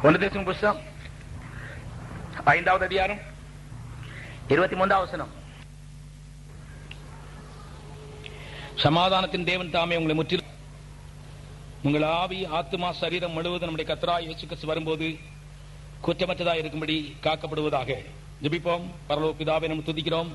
ஒன்று தேசம் புஸ்தகம் ஐந்தாவது அதிகாரம் இருபத்தி மூன்றாவது வசனம் சமாதானத்தின் தேவன் தாமே உங்களை முற்றிலும் உங்கள் ஆவி ஆத்துமா சரீரம் முழுவதும் நம்முடைய கத்தராய் இயேசு கிறிஸ்து வரும்போது குற்றமற்றதாக இருக்கும்படி காக்கப்படுவதாக ஜெபிப்போம் பரலோக பிதாவை நம்ம துதிக்கிறோம்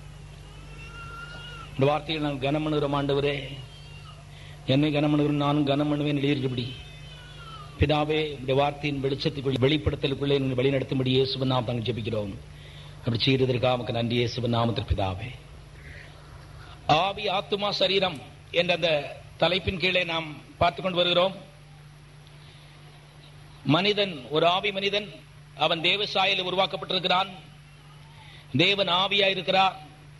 இந்த வார்த்தையில் நான் கனமணுகிறோம் ஆண்டவரே என்னை கனமணுகிறோம் நானும் கனமணுவேன் எழுதியிருக்கபடி பிதாவே இந்த வார்த்தையின் வெளிச்சத்துக்குள் வெளிப்படுத்தலுக்குள்ளே நீங்கள் வழிநடத்தும்படி இயேசுவன் நாம் தாங்கள் ஜெபிக்கிறோம் அப்படி செய்ததற்காக நமக்கு நன்றி இயேசுவன் நாமத்திற்கு பிதாவே ஆவி ஆத்துமா சரீரம் என்ற அந்த தலைப்பின் கீழே நாம் பார்த்து கொண்டு வருகிறோம் மனிதன் ஒரு ஆவி மனிதன் அவன் தேவ சாயலில் உருவாக்கப்பட்டிருக்கிறான் தேவன் ஆவியா இருக்கிறார்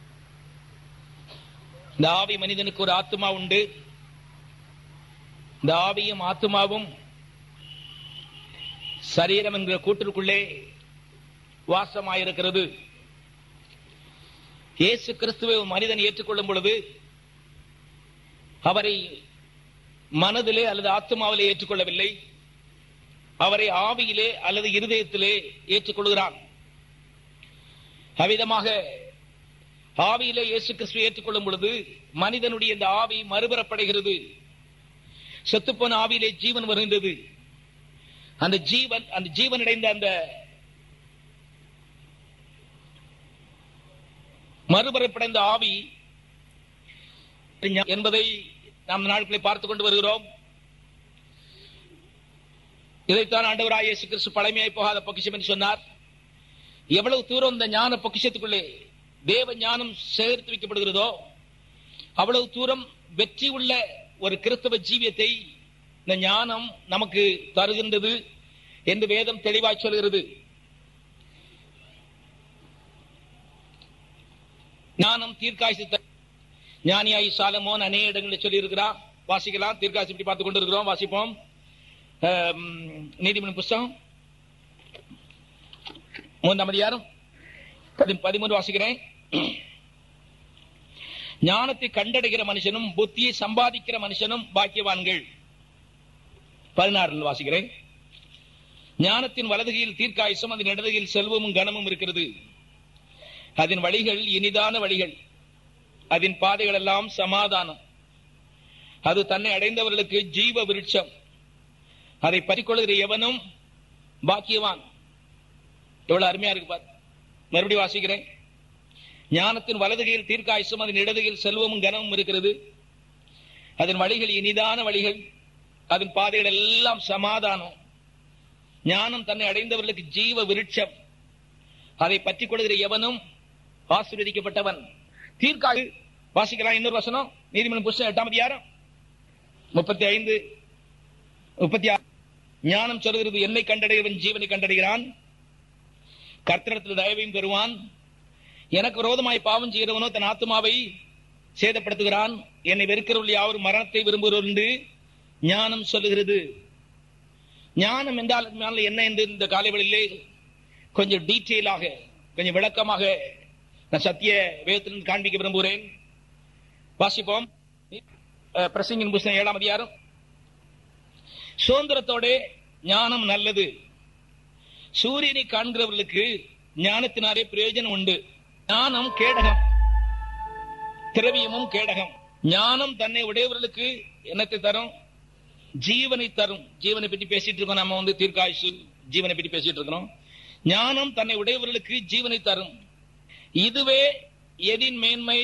இந்த ஆவி மனிதனுக்கு ஒரு ஆத்மா உண்டு இந்த ஆவியும் ஆத்மாவும் சரீரம் என்கிற கூட்டிற்குள்ளே வாசமாயிருக்கிறது இயேசு கிறிஸ்துவை ஒரு மனிதன் ஏற்றுக்கொள்ளும் பொழுது அவரை மனதிலே அல்லது ஆத்மாவிலே ஏற்றுக்கொள்ளவில்லை அவரை ஆவியிலே அல்லது இருதயத்திலே ஏற்றுக்கொள்கிறான் அவ்விதமாக ஆவியிலே இயேசு கிறிஸ்துவை ஏற்றுக்கொள்ளும் பொழுது மனிதனுடைய இந்த ஆவி மறுபெறப்படுகிறது செத்துப்போன ஆவியிலே ஜீவன் வருகின்றது அந்த ஜீவன் அந்த ஜீவன் அடைந்த அந்த மறுபரப்படைந்த ஆவி என்பதை நாம் நாட்களை பார்த்துக் கொண்டு வருகிறோம் இதைத்தான் ஆண்டவராய் இயேசு கிறிஸ்து பழமையாய் போகாத பொக்கிஷம் என்று சொன்னார் எவ்வளவு தூரம் இந்த ஞான பொக்கிஷத்துக்குள்ளே தேவ ஞானம் சேகரித்து வைக்கப்படுகிறதோ அவ்வளவு தூரம் வெற்றி உள்ள ஒரு கிறிஸ்தவ ஜீவியத்தை இந்த ஞானம் நமக்கு தருகின்றது என்று வேதம் தெளிவாய் சொல்கிறது ஞானம் தீர்க்காய்ச்சி ஞானியாய் சாலமோன் அநேக இடங்களில் சொல்லி இருக்கிறார் வாசிக்கலாம் தீர்க்காய்ச்சி இப்படி பார்த்துக் கொண்டிருக்கிறோம் வாசிப்போம் நீதிமன்ற புஸ்தகம் மூன்றாம் அதிகாரம் பதிமூன்று வாசிக்கிறேன் ஞானத்தை கண்டடைகிற மனுஷனும் புத்தியை சம்பாதிக்கிற மனுஷனும் பாக்கியவான்கள் பதினாறு வாசிக்கிறேன் ஞானத்தின் வலதுகையில் தீர்க்காயுசம் அதன் இடதுகையில் செல்வமும் கனமும் இருக்கிறது அதன் வழிகள் இனிதான வழிகள் அதன் பாதைகள் எல்லாம் சமாதானம் அது தன்னை அடைந்தவர்களுக்கு ஜீவ விருட்சம் அதை பறிக்கொள்கிற எவனும் பாக்கியவான் எவ்வளவு அருமையா இருக்கு பார் மறுபடியும் வாசிக்கிறேன் ஞானத்தின் வலதுகையில் தீர்க்காயுசம் அதன் இடதுகையில் செல்வமும் கனமும் இருக்கிறது அதன் வழிகள் இனிதான வழிகள் அதன் பாதைகள் எல்லாம் சமாதானம் ஞானம் தன்னை அடைந்தவர்களுக்கு ஜீவ விருட்சம் அதை பற்றி கொள்கிற எவனும் ஆசீர்வதிக்கப்பட்டவன் தீர்க்காய் வாசிக்கலாம் இன்னொரு வசனம் நீதிமன்றம் புஸ்தகம் எட்டாம் அதிகாரம் முப்பத்தி ஐந்து முப்பத்தி ஆறு ஞானம் சொல்கிறது என்னை கண்டடைவன் ஜீவனை கண்டடைகிறான் கர்த்தனத்தில் தயவையும் பெறுவான் எனக்கு விரோதமாய் பாவம் செய்கிறவனோ தன் ஆத்மாவை சேதப்படுத்துகிறான் என்னை வெறுக்கிறவர்கள் யாவரும் மரணத்தை விரும்புகிறோர் என்று ஞானம் சொல்லுகிறது ஞானம் என்றால் என்ன என்று இந்த காலைவெளியிலே கொஞ்சம் டீட்டெயிலாக கொஞ்சம் விளக்கமாக நான் சத்திய வேதத்திலிருந்து காண்பிக்க விரும்புகிறேன் வாசிப்போம் பிரசங்கின் புஸ்தகம் ஏழாம் அதிகாரம் சுதந்திரத்தோட ஞானம் நல்லது சூரியனை காண்கிறவர்களுக்கு ஞானத்தினாலே பிரயோஜனம் உண்டு ஞானம் கேடகம் திரவியமும் கேடகம் ஞானம் தன்னை உடையவர்களுக்கு என்னத்தை தரும் ஜீவனை தரும் ஜீவனை பற்றி பேசிட்டு இருக்கோம் நம்ம வந்து தீர்க்காயுசு ஜீவனை பற்றி பேசிட்டு இருக்கிறோம் ஞானம் தன்னை உடையவர்களுக்கு ஜீவனை தரும் இதுவே எதின் மேன்மை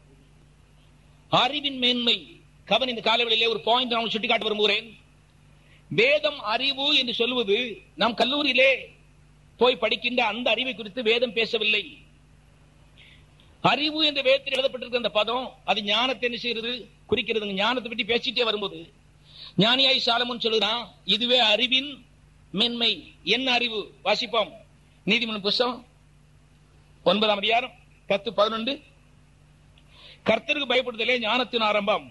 அறிவின் மேன்மை கவன் இந்த காலவெளியிலே ஒரு பாயிண்ட் நான் சுட்டிக்காட்ட விரும்புகிறேன் வேதம் அறிவு என்று சொல்வது நாம் கல்லூரியிலே போய் படிக்கின்ற அந்த அறிவை குறித்து வேதம் பேசவில்லை அறிவு என்ற வேதத்தில் எழுதப்பட்டிருக்கிற அந்த பதம் அது ஞானத்தை என்ன செய்யறது குறிக்கிறது ஞானத்தை பற்றி பேசிட்டே வரும்போது ஞானியாய் சாலமுன் சொல்லுதான் இதுவே அறிவின் மேன்மை என்ன அறிவு வாசிப்போம் நீதிமன்ற புஸ்தகம் ஒன்பதாம் அதிகாரம் பத்து பதினொன்று கர்த்தருக்கு பயப்படுதலே ஞானத்தின் ஆரம்பம்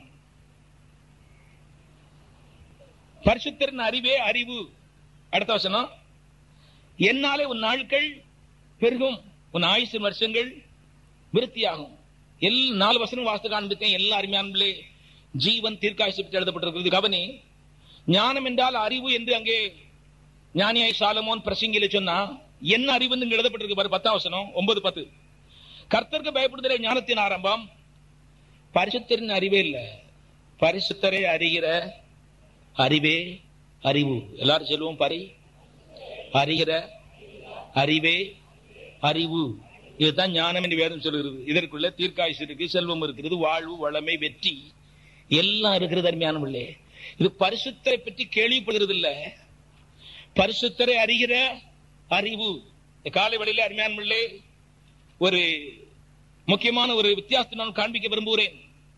பரிசுத்தரின் அறிவே அறிவு அடுத்த வசனம் என்னாலே உன் நாட்கள் பெருகும் உன் ஆயுசு வருஷங்கள் விருத்தியாகும் எல் நாலு வசனம் வாசித்து காண்பித்தேன் எல்லா அருமையானே ஜீவன் தீர்க்காயுசு பற்றி எழுதப்பட்டிருக்கிறது கவனி ஞானம் என்றால் அறிவு என்று அங்கே ஞானியாய் சாலமோன் பிரசங்கில சொன்னா என்ன அறிவுன்னு இங்க எழுதப்பட்டிருக்கு பாரு பத்தாம் வசனம் ஒன்பது பத்து கர்த்தருக்கு பயப்படுதலே ஞானத்தின் ஆரம்பம் பரிசுத்தரின் அறிவே இல்ல பரிசுத்தரை அறிகிற அறிவே அறிவு எல்லாரும் சொல்லுவோம் பரி அறிகிற அறிவே அறிவு இதுதான் ஞானம் என்று வேதம் சொல்லுகிறது இதற்குள்ள தீர்க்காயுசு இருக்கு செல்வம் இருக்கிறது வாழ்வு வளமை வெற்றி எல்லாம் இருக்கிறது அருமையான பிள்ளை இது பரிசுத்தரை பற்றி கேள்விப்படுகிறது இல்ல பரிசுத்தரை அறிகிற அறிவு இந்த காலை வழியில அருமையான பிள்ளை ஒரு முக்கியமான ஒரு வித்தியாசத்தை நான் காண்பிக்க விரும்புகிறேன்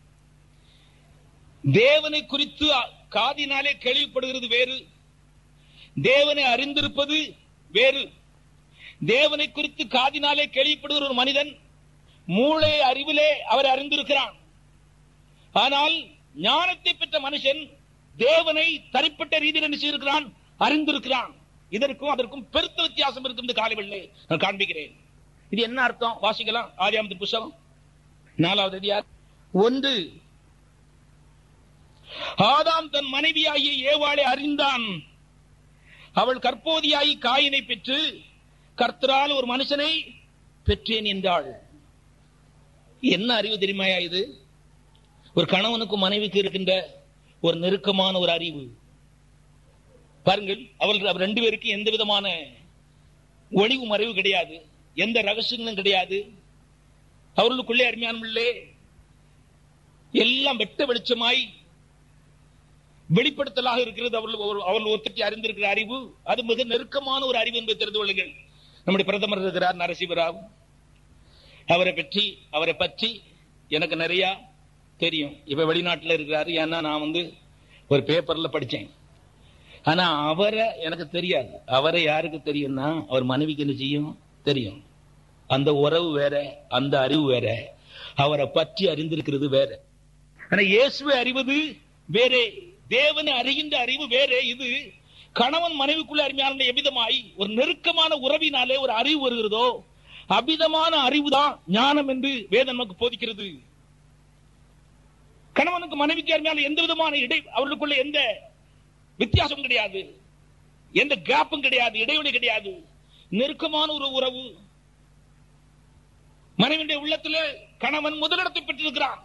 தேவனை குறித்து காதினாலே கேள்விப்படுகிறது வேறு தேவனை அறிந்திருப்பது வேறு தேவனை குறித்து காதினாலே கேள்விப்படுகிற ஒரு மனிதன் மூளை அறிவிலே அவர் அறிந்திருக்கிறான் ஆனால் ஞானத்தை பெற்ற மனுஷன் தேவனை தனிப்பட்ட ரீதியில் என்ன செய்திருக்கிறான் அறிந்திருக்கிறான் இதற்கும் அதற்கும் பெருத்த வித்தியாசம் இருக்கு இந்த காலைவெள்ளை நான் காண்பிக்கிறேன் இது என்ன அர்த்தம் வாசிக்கலாம் ஆரியாமத்தின் புஸ்தகம் நாலாவது அதிகாரம் ஒன்று ஆதாம் தன் மனைவியாகிய ஏவாளை அறிந்தான் அவள் கற்போதியாகி காயினை பெற்று கர்த்தரால் ஒரு மனுஷனை பெற்றேன் என்றாள் என்ன அறிவு தெரியுமாயா இது ஒரு கணவனுக்கும் மனைவிக்கு இருக்கின்ற ஒரு நெருக்கமான ஒரு அறிவு பாருங்கள் அவள் ரெண்டு பேருக்கு எந்த விதமான ஒளிவு மறைவு கிடையாது எந்த ரகசியங்களும் கிடையாது அவர்களுக்குள்ளே அருமையானே எல்லாம் வெட்ட வெளிச்சமாய் வெளிப்படுத்தலாக இருக்கிறது அவர்கள் அவர்கள் ஒருத்தட்டி அறிந்திருக்கிற அறிவு அது மிக நெருக்கமான ஒரு அறிவு என்பதை தெரிந்து கொள்ளுங்கள் நம்முடைய பிரதமர் இருக்கிறார் நரசிம்மராவ் அவரை பற்றி அவரை பற்றி எனக்கு நிறைய தெரியும் இப்ப வெளிநாட்டில் இருக்கிறாரு ஏன்னா நான் வந்து ஒரு பேப்பர்ல படிச்சேன் ஆனா அவரை எனக்கு தெரியாது அவரை யாருக்கு தெரியும்னா அவர் மனைவிக்கு என்ன செய்யும் தெரியும் அந்த உறவு வேற அந்த அறிவு வேற அவரை பற்றி அறிந்திருக்கிறது வேற ஆனா இயேசுவை அறிவது வேறே தேவனை அறிகின்ற அறிவு வேறே இது கணவன் மனைவிக்குள்ள அருமையான எவ்விதமாய் ஒரு நெருக்கமான உறவினாலே ஒரு அறிவு வருகிறதோ அபிதமான அறிவு தான் ஞானம் என்று வேதம் நமக்கு போதிக்கிறது கணவனுக்கு மனைவிக்கு அருமையான எந்த விதமான இடை அவர்களுக்குள்ள எந்த வித்தியாசம் கிடையாது எந்த கேப்பும் கிடையாது இடைவெளி கிடையாது நெருக்கமான ஒரு உறவு மனைவியுடைய உள்ளத்தில் கணவன் முதலிடத்தை பெற்றிருக்கிறான்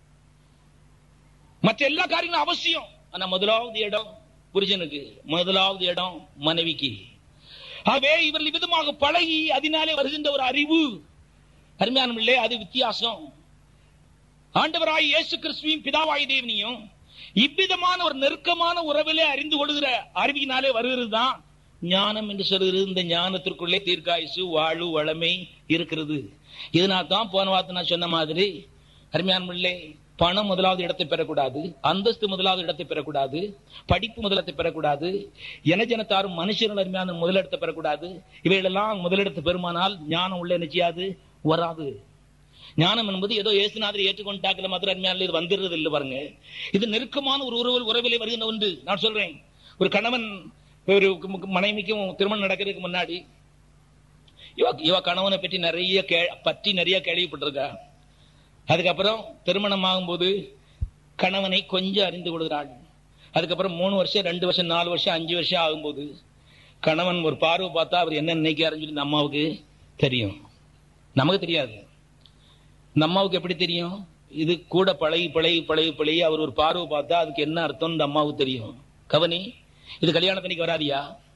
மற்ற எல்லா காரியங்களும் அவசியம் ஆனா முதலாவது இடம் புருஷனுக்கு முதலாவது இடம் மனைவிக்கு ஆகவே இவர்கள் விதமாக பழகி அதனாலே வருகின்ற ஒரு அறிவு அருமையான அது வித்தியாசம் ஆண்டவராய் இயேசு கிறிஸ்துவையும் பிதாவாய் தேவனையும் இவ்விதமான ஒரு நெருக்கமான உறவிலே அறிந்து கொள்கிற அறிவியினாலே வருகிறது தான் ஞானம் என்று சொல்கிறது இந்த ஞானத்திற்குள்ளே தீர்க்காயுசு வாழ்வு வளமை இருக்கிறது இதனால் தான் போன வார்த்தை நான் சொன்ன மாதிரி அருமையான பிள்ளை பணம் முதலாவது இடத்தை பெறக்கூடாது அந்தஸ்து முதலாவது இடத்தை பெறக்கூடாது படிப்பு முதலிடத்தை பெறக்கூடாது எனஜனத்தாரும் மனுஷர்கள் அருமையான முதலிடத்தை பெறக்கூடாது இவைகளெல்லாம் முதலிடத்தை பெருமானால் ஞானம் உள்ள நிச்சயாது வராது ஞானம் என்பது ஏதோ ஏசுநாதரை ஏற்றுக்கொண்டாக்கல மாத்திரம் அருமையான இது வந்துடுறது இல்லை பாருங்க இது நெருக்கமான ஒரு உறவு உறவிலே வருகின்ற ஒன்று நான் சொல்றேன் ஒரு கணவன் ஒரு மனைவிக்கும் திருமணம் நடக்கிறதுக்கு முன்னாடி இவ இவ கணவனை பற்றி நிறைய பற்றி நிறைய கேள்விப்பட்டிருக்கா அதுக்கப்புறம் திருமணம் ஆகும்போது கணவனை கொஞ்சம் அறிந்து கொள்கிறாள் அதுக்கப்புறம் மூணு வருஷம் ரெண்டு வருஷம் நாலு வருஷம் அஞ்சு வருஷம் ஆகும்போது கணவன் ஒரு பார்வை பார்த்தா அவர் என்ன நினைக்கிறாருன்னு சொல்லி அம்மாவுக்கு தெரியும் நமக்கு தெரியாது இந்த அம்மாவுக்கு எப்படி தெரியும் இது கூட பழகி பழகி பழகி பழகி அவர் ஒரு பார்வை பார்த்தா அதுக்கு என்ன அர்த்தம் இந்த அம்மாவுக்கு தெரியும் கவனி இது கல்யாணத்தன்னைக்கு வராதியா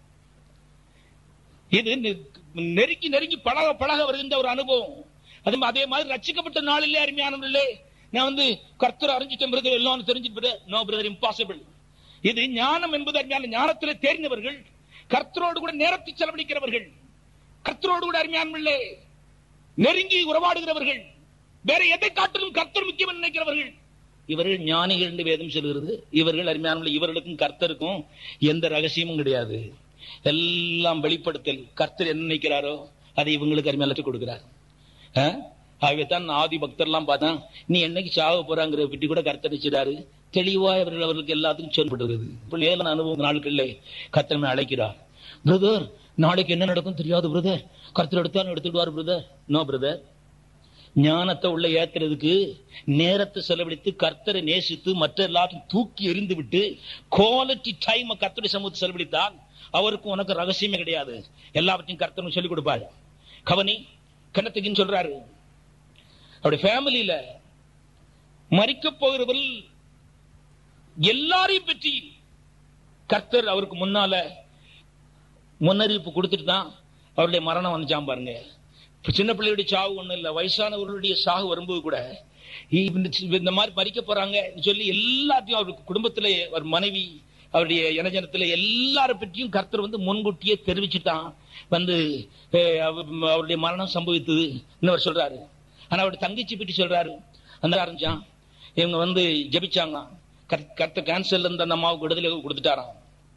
இது நெருக்கி நெருங்கி பழக பழக வருகின்ற ஒரு அனுபவம் அது அதே மாதிரி ரச்சிக்கப்பட்ட நாளிலே அருமையானவர்களே நான் வந்து கர்த்தர் அறிஞ்சிட்ட பிரதர் எல்லாம் தெரிஞ்சுட்டு நோ பிரதர் இம்பாசிபிள் இது ஞானம் என்பது அருமையான ஞானத்திலே தெரிந்தவர்கள் கர்த்தரோடு கூட நேரத்தை செலவழிக்கிறவர்கள் கர்த்தரோடு கூட அருமையானவர்களே நெருங்கி உறவாடுகிறவர்கள் வேற எதை காட்டிலும் கர்த்தர் முக்கியம் நினைக்கிறவர்கள் இவர்கள் ஞானிகள் என்று வேதம் சொல்கிறது இவர்கள் அருமையான இவர்களுக்கும் கர்த்தருக்கும் எந்த ரகசியமும் கிடையாது எல்லாம் வெளிப்படுத்தல் கர்த்தர் என்ன நினைக்கிறாரோ அதை இவங்களுக்கு அருமையாளத்து கொடுக்கிறார் ஆகவேத்தான் ஆதி பக்தர்லாம் பார்த்தா நீ என்னைக்கு சாக போறாங்கிற பற்றி கூட கர்த்தரிச்சிடாரு தெளிவா இவர்கள் அவர்களுக்கு எல்லாத்துக்கும் சொல்லப்படுகிறது இப்போ ஏழு அனுபவம் நாட்கள்ல கர்த்தர் அழைக்கிறார் பிரதர் நாளைக்கு என்ன நடக்கும் தெரியாது பிரதர் கர்த்தர் எடுத்தாலும் எடுத்துடுவார் பிரதர் நோ பிரதர் ஞானத்தை உள்ள ஏத்துறதுக்கு நேரத்தை செலவழித்து கர்த்தரை நேசித்து மற்ற எல்லாத்தையும் தூக்கி எறிந்து விட்டு குவாலிட்டி டைம் கர்த்தரை சமூகத்தை செலவழித்தால் அவருக்கும் உனக்கு ரகசியமே கிடையாது எல்லாவற்றையும் கர்த்தரும் சொல்லிக் கொடுப்பாரு கவனி கண்ணத்துக்குன்னு சொல்றாரு அவருடைய ஃபேமிலியில மறிக்க போகிறவர்கள் எல்லாரையும் பற்றி கர்த்தர் அவருக்கு முன்னால முன்னறிவிப்பு கொடுத்துட்டு தான் அவருடைய மரணம் வந்துச்சாம் பாருங்க இப்ப சின்ன பிள்ளையுடைய சாவு ஒண்ணும் இல்ல வயசானவர்களுடைய சாவு வரும்போது கூட இந்த- இந்த மாதிரி மறிக்க போறாங்க சொல்லி எல்லாத்தையும் அவருக்கு குடும்பத்துல அவர் மனைவி அவருடைய இனஜனத்துல எல்லார பற்றியும் கர்த்தர் வந்து முன்கூட்டியே தெரிவிச்சுட்டான் வந்து அஹ், அவ- அவருடைய மரணம் சம்பவித்தது இன்னவர் சொல்றாரு ஆனா அவருடைய தங்கச்சி பற்றி சொல்றாரு அந்த ஆரம்பிச்சான் இவங்க வந்து ஜெபிச்சாங்க கர்த்த கேன்சர்ல இருந்து அந்த அம்மாவுக்கு விடுதலை கொடுத்துட்டாராம்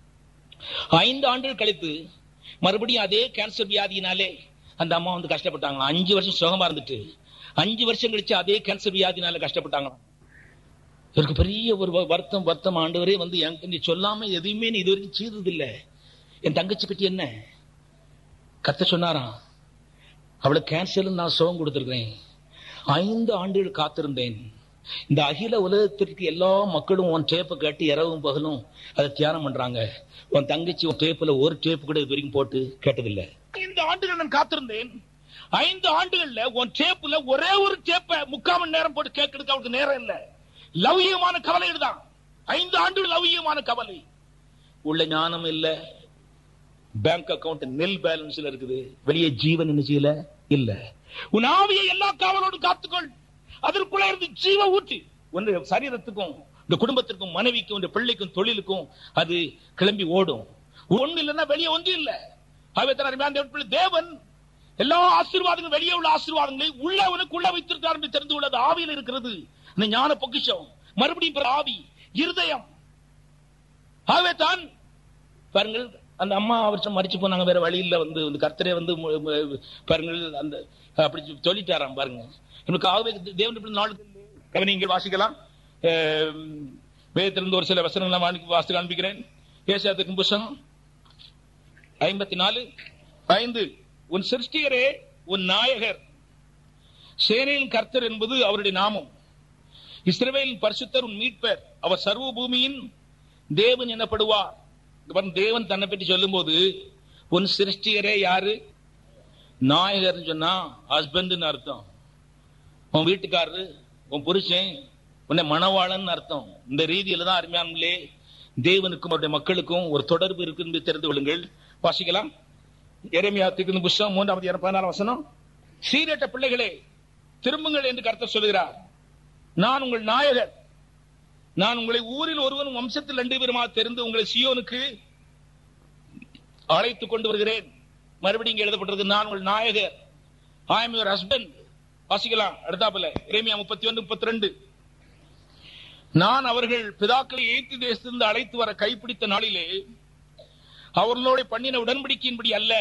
ஐந்து ஆண்டுகள் கழித்து மறுபடியும் அதே கேன்சர் வியாதியினாலே அந்த அம்மா வந்து கஷ்டப்பட்டாங்க அஞ்சு வருஷம் சுகமா இருந்துட்டு அஞ்சு வருஷம் கழிச்சு அதே கேன்சர் வியாதினால கஷ்டப்பட்டாங்களாம் இவருக்கு பெரிய ஒரு வ- வருத்தம் வருத்தம் ஆண்டவரே வந்து என்கிட்ட நீ சொல்லாம எதையுமே நீ இது வரைக்கும் செய்தது இல்ல என் தங்கச்சி பற்றி என்ன கத்த சொன்னாராம் அவளுக்கு கேன்சர் நான் சுகம் கொடுத்திருக்கிறேன் ஐந்து ஆண்டுகள் காத்திருந்தேன் இந்த அகில உலகத்திற்கு எல்லா மக்களும் உன் டேப்பை கேட்டு இரவும் பகலும் அதை தியானம் பண்றாங்க உன் தங்கச்சி உன் டேப்புல ஒரு டேப் கூட இது வரைக்கும் போட்டு கேட்டதில்லை ஐந்து ஆண்டுகள் நான் காத்திருந்தேன் ஐந்து ஆண்டுகள்ல உன் டேப்புல ஒரே ஒரு டேப்பை முக்கால் மணி நேரம் போட்டு கேட்கறதுக்கு அவளுக்கு நேரம் இல்ல லௌகியமான கவலை தான் ஐந்து ஆண்டுகள் லௌகியமான கவலை உள்ள ஞானம் இல்ல பேங்க் அக்கவுண்ட் நெல் பேலன்ஸ்ல இருக்குது வெளியே ஜீவன் என்ன செய்யல இல்ல உன் ஆவியை எல்லா காவலோடும் காத்துக்கொள் அதற்குள்ள இருந்து ஜீவ ஊட்டு ஒன்று சரீரத்துக்கும் இந்த குடும்பத்திற்கும் மனைவிக்கும் இந்த பிள்ளைக்கும் தொழிலுக்கும் அது கிளம்பி ஓடும் ஒண்ணு இல்லைன்னா வெளியே ஒன்று இல்ல ஆகவே தான் அருமையான தேவன் பிள்ளை, தேவன் எல்லா ஆசீர்வாதங்களும் வெளியே உள்ள ஆசீர்வாதங்களை உள்ளவனுக்கு உள்ள வைத்திருக்கார் என்று தெரிந்து கொள்ளது ஆவியில் இருக்கிறது இந்த ஞான பொக்கிஷம் மறுபடியும் பிற ஆவி இருதயம் ஆகவே தான் பாருங்கள் அந்த அம்மா வருஷம் மறிச்சு போனாங்க வேற வழியில வந்து இந்த கர்த்தரே வந்து மு- மு- பாருங்கள் அந்த அப்படி சொல்லிட்டாராம் பாருங்க எனக்கு ஆகவே தேவன் நாள் கவனிங்கள் வாசிக்கலாம் அஹ், வேதத்திலிருந்து ஒரு சில வசனங்களை வாசி- வாசித்து காண்பிக்கிறேன் ஏசாத்திற்கும் புஸ்தகம் ஐம்பத்தி நாலு ஐந்து உன் சிருஷ்டிகரே உன் நாயகர் சேனையின் கர்த்தர் என்பது அவருடைய நாமம் இஸ்ரவேலின் பரிசுத்தர் உன் மீட்பர் அவர் சர்வ பூமியின் தேவன் எனப்படுவார் இங்க பாருங்க, தேவன் தன்னை பற்றி சொல்லும்போது உன் சிருஷ்டிகரே யாரு நாயகர்னு சொன்னா ஹஸ்பண்ட்னு அர்த்தம் உன் வீட்டுக்காரரு உன் புருஷன் உன்னை மணவாளன் அர்த்தம் இந்த ரீதியில தான் அருமையானே தேவனுக்கும் அவருடைய மக்களுக்கும் ஒரு தொடர்பு இருக்கு என்று தெரிந்து கொள்ளுங்கள் வாசிக்கலாம் எரேமியா திக்கு புஸ்தகம் மூன்றாவது இர- பதினாறாம் வசனம் சீரட்ட பிள்ளைகளே திரும்புங்கள் என்று கர்த்தர் சொல்கிறார் நான் உங்கள் நாயகர் நான் உங்களை ஊரில் ஒருவன் வம்சத்தில் ரெண்டு பேருமா தெரிந்து உங்களை சியோனுக்கு அழைத்துக் கொண்டு வருகிறேன் மறுபடியும் இங்க எழுதப்பட்டிருக்கு நான் உங்கள் நாயகர் ஐ எம் யுவர் ஹஸ்பண்ட் வாசிக்கலாம் அடுத்தாப்புல இறைமையா முப்பத்தி ஒன்று முப்பத்தி ரெண்டு நான் அவர்கள் பிதாக்களை எய்த்து தேசத்திலிருந்து அழைத்து வர கைப்பிடித்த நாளிலே அவர்களோட பண்ணின உடன்படிக்கையின்படி அல்ல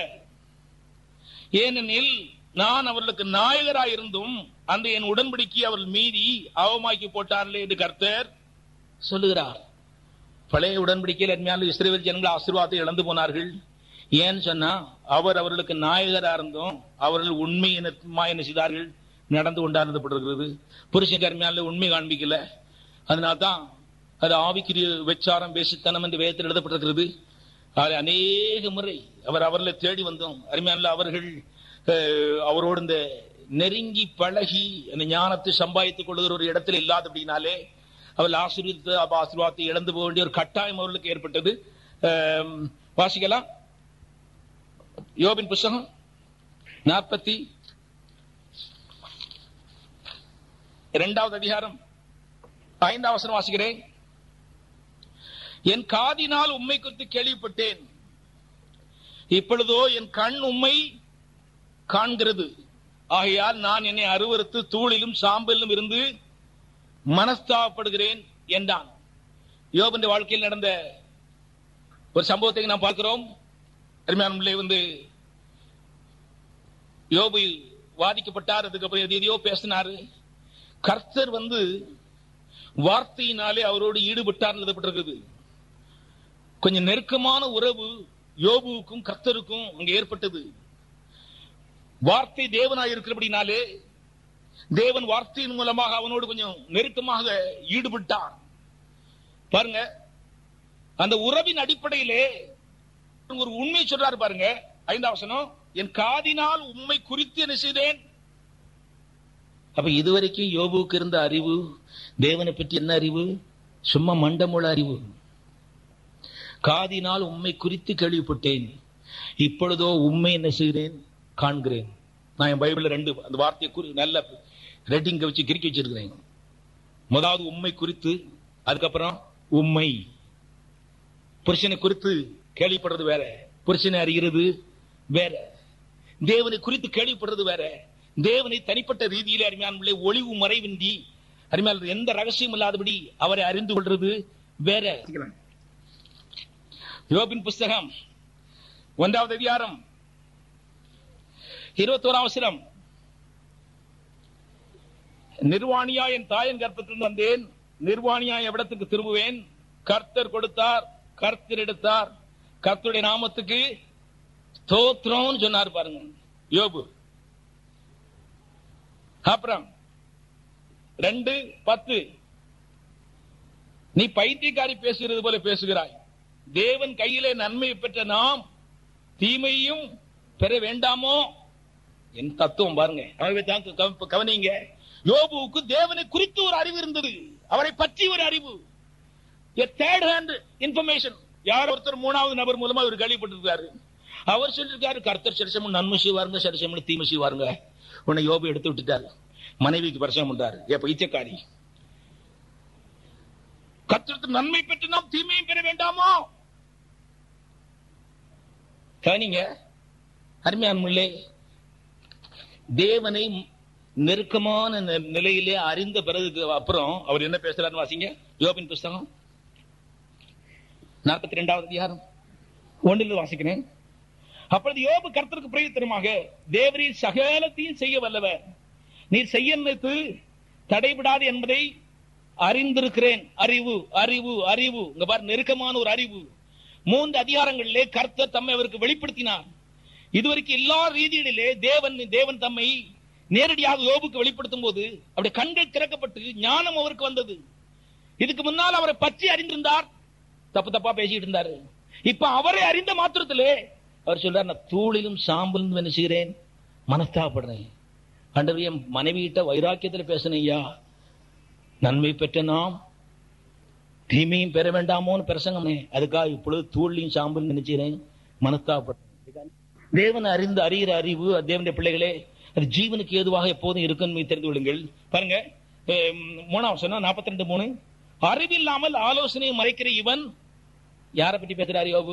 ஏனெனில் நான் அவர்களுக்கு நாயகராயிருந்தும் அந்த என் உடன்படிக்கை அவர்கள் மீறி அவமாக்கி போட்டார்களே என்று கர்த்தர் சொல்லுகிறார் பழைய உடன்படிக்கையில் அருமையான இஸ்ரேல் ஜனங்கள் ஆசீர்வாதத்தை இழந்து போனார்கள் ஏன்னு சொன்னா அவர் அவர்களுக்கு நாயகரா இருந்தும் அவர்கள் உண்மை இனமா என்ன செய்தார்கள் நடந்து கொண்டாடப்பட்டிருக்கிறது புருஷன் கருமையால உண்மை காண்பிக்கல அதனால்தான் அது ஆவிக்குரிய வெச்சாரம் வேசித்தனம் என்று வேதத்தில் எழுதப்பட்டிருக்கிறது அதை அநேக முறை அவர் அவர்களை தேடி வந்தோம் அருமையான அவர்கள் அஹ், அவரோடு இந்த நெருங்கி பழகி அந்த ஞானத்தை சம்பாதித்துக் கொள்கிற ஒரு இடத்துல இல்லாதபடினாலே அவர்கள் ஆசீர்வித்து அப்ப ஆசீர்வாதத்தை இழந்து போக வேண்டிய ஒரு கட்டாயம் அவர்களுக்கு ஏற்பட்டது அஹ், வாசிக்கலாம் யோபின் புஸ்தகம் நாற்பத்தி இரண்டாவது அதிகாரம் ஐந்தாம் வசனம் வாசிக்கிறேன் என் காதினால் உம்மை குறித்து கேள்விப்பட்டேன் இப்பொழுதோ என் கண் உம்மை காண்கிறது ஆகையால் நான் என்னை அருவருத்து தூளிலும் சாம்பலிலும் இருந்து மனஸ்தாபப்படுகிறேன் என்றான் யோபன் வாழ்க்கையில் நடந்த ஒரு சம்பவத்தை நாம் பார்க்கிறோம் அருமையான பிள்ளை வந்து யோபு வாதிக்கப்பட்டார் அதுக்கப்புறம் எது எதையோ பேசினாரு கர்த்தர் வந்து வார்த்தையினாலே அவரோடு ஈடுபட்டார் எழுதப்பட்டிருக்குது கொஞ்சம் நெருக்கமான உறவு யோபுவுக்கும் கர்த்தருக்கும் அங்க ஏற்பட்டது வார்த்தை தேவனாய் இருக்கிறபடினாலே தேவன் வார்த்தையின் மூலமாக அவனோடு கொஞ்சம் நெருக்கமாக ஈடுபட்டார் பாருங்க அந்த உறவின் அடிப்படையிலே ஒரு உண்மை சொல்றாரு பாருங்க ஐந்தாம் வசனம் என் காதினால் உண்மை குறித்து என்ன செய்தேன் அப்ப இதுவரைக்கும் யோபுவுக்கு இருந்த அறிவு தேவனை பற்றி என்ன அறிவு சும்மா மண்டமுள்ள அறிவு காதினால் உண்மை குறித்து கேள்விப்பட்டேன் இப்பொழுதோ உண்மை என்ன செய்கிறேன் காண்கிறேன் நான் என் பைபிள்ல ரெண்டு அந்த வார்த்தையை குறி நல்ல ரெட்டிங்க வச்சு கிறுக்கி வச்சிருக்கிறேன் முதலாவது உண்மை குறித்து அதுக்கப்புறம் உண்மை புருஷனை குறித்து கேள்விப்படுறது வேற புருஷனை அறிகிறது வேற தேவனை குறித்து கேள்விப்படுறது வேற தேவனை தனிப்பட்ட ரீதியிலே அருமையான ஒளிவு மறைவின்றி அருமையான எந்த ரகசியம் இல்லாதபடி அவரை அறிந்து கொள்றது வேற யோபின் புஸ்தகம் ஒன்றாவது அதிகாரம் இருபத்தோராம் அவசரம் நிர்வாணியா என் தாயின் கர்ப்பத்திலிருந்து வந்தேன் நிர்வாணியா எவ்விடத்துக்கு திரும்புவேன் கர்த்தர் கொடுத்தார் கர்த்தர் எடுத்தார் கர்த்தருடைய நாமத்துக்கு ஸ்தோத்திரம்னு சொன்னார் பாருங்க யோபு அப்புறம் ரெண்டு பத்து நீ பைத்தியக்காரி பேசுகிறது போல பேசுகிறாய் தேவன் கையிலே நன்மை பெற்ற நாம் தீமையும் பெற வேண்டாமோ என் தத்துவம் பாருங்க ஆகவே தான் கவ- கவனிங்க யோபுவுக்கு தேவனை குறித்து ஒரு அறிவு இருந்தது அவரை பற்றி ஒரு அறிவு தேர்ட் ஹேண்ட் இன்ஃபர்மேஷன் யார் ஒருத்தர் மூணாவது நபர் மூலமா அவர் கேள்விப்பட்டிருக்காரு அவர் சொல்லிருக்காரு கர்த்தர் சரிசமம் நன்மை செய்வாருங்க சரிசமம் தீமை செய்வாருங்க உன்னை யோபு எடுத்து விட்டுட்டாரு மனைவிக்கு பரிசனம் பண்றாரு ஏ பைத்தியக்காரி கர்த்தருக்கு நன்மை பெற்று நாம் தீமையும் பெற வேண்டாமோ கவனிங்க அருமையான முள்ளே தேவனை நெருக்கமான நி- நிலையிலே அறிந்த பிறகு அப்புறம் அவர் என்ன பேசுறாருன்னு வாசிங்க யோபின் புஸ்தகம் நாற்பத்தி ரெண்டாவது அதிகாரம் ஒன்றில் வாசிக்கிறேன் அப்பொழுது யோபு கர்த்தருக்கு பிரயோத்தனமாக தேவரீர் சகலத்தையும் செய்ய வல்லவர் நீர் செய்ய நினைத்து தடைபடாது என்பதை அறிந்திருக்கிறேன் அறிவு அறிவு அறிவு இங்க பாரு நெருக்கமான ஒரு அறிவு மூன்று அதிகாரங்களிலே கர்த்தர் தம்மை அவருக்கு வெளிப்படுத்தினார் இதுவரைக்கும் எல்லா ரீதியிலே தேவன் தேவன் தம்மை நேரடியாக யோபுக்கு வெளிப்படுத்தும் போது அவருடைய கண்கள் திறக்கப்பட்டு ஞானம் அவருக்கு வந்தது இதுக்கு முன்னால் அவரை பற்றி அறிந்திருந்தார் தப்பு தப்பா பேசிட்டு இருந்தாரு இப்ப அவரை அறிந்த மாத்திரத்திலே அவர் சொல்றார் நான் தூளிலும் சாம்பலும் என்ன செய்கிறேன் மனஸ்தாபப்படுறேன் ஆண்டவர் என் மனைவி கிட்ட வைராக்கியத்துல பேசினேன் ஐயா நன்மை பெற்ற நாம் தீமையும் பெற வேண்டாமோன்னு பிரசங்கமே அதுக்காக இப்பொழுது தூள்லையும் சாம்பல் நினைச்சுகிறேன் மனஸ்தாபப்படுறேன் தேவனை அறிந்து அறிகிற அறிவு அது தேவனுடைய பிள்ளைகளே அது ஜீவனுக்கு ஏதுவாக எப்போதும் இருக்குன்னு தெரிந்து கொள்ளுங்கள் பாருங்க அஹ், மூணாம் சொன்னா நாற்பத்தி ரெண்டு மூணு அறிவில்லாமல் ஆலோசனையை மறைக்கிற இவன் யாரை பற்றி பேசுறாரு யோபு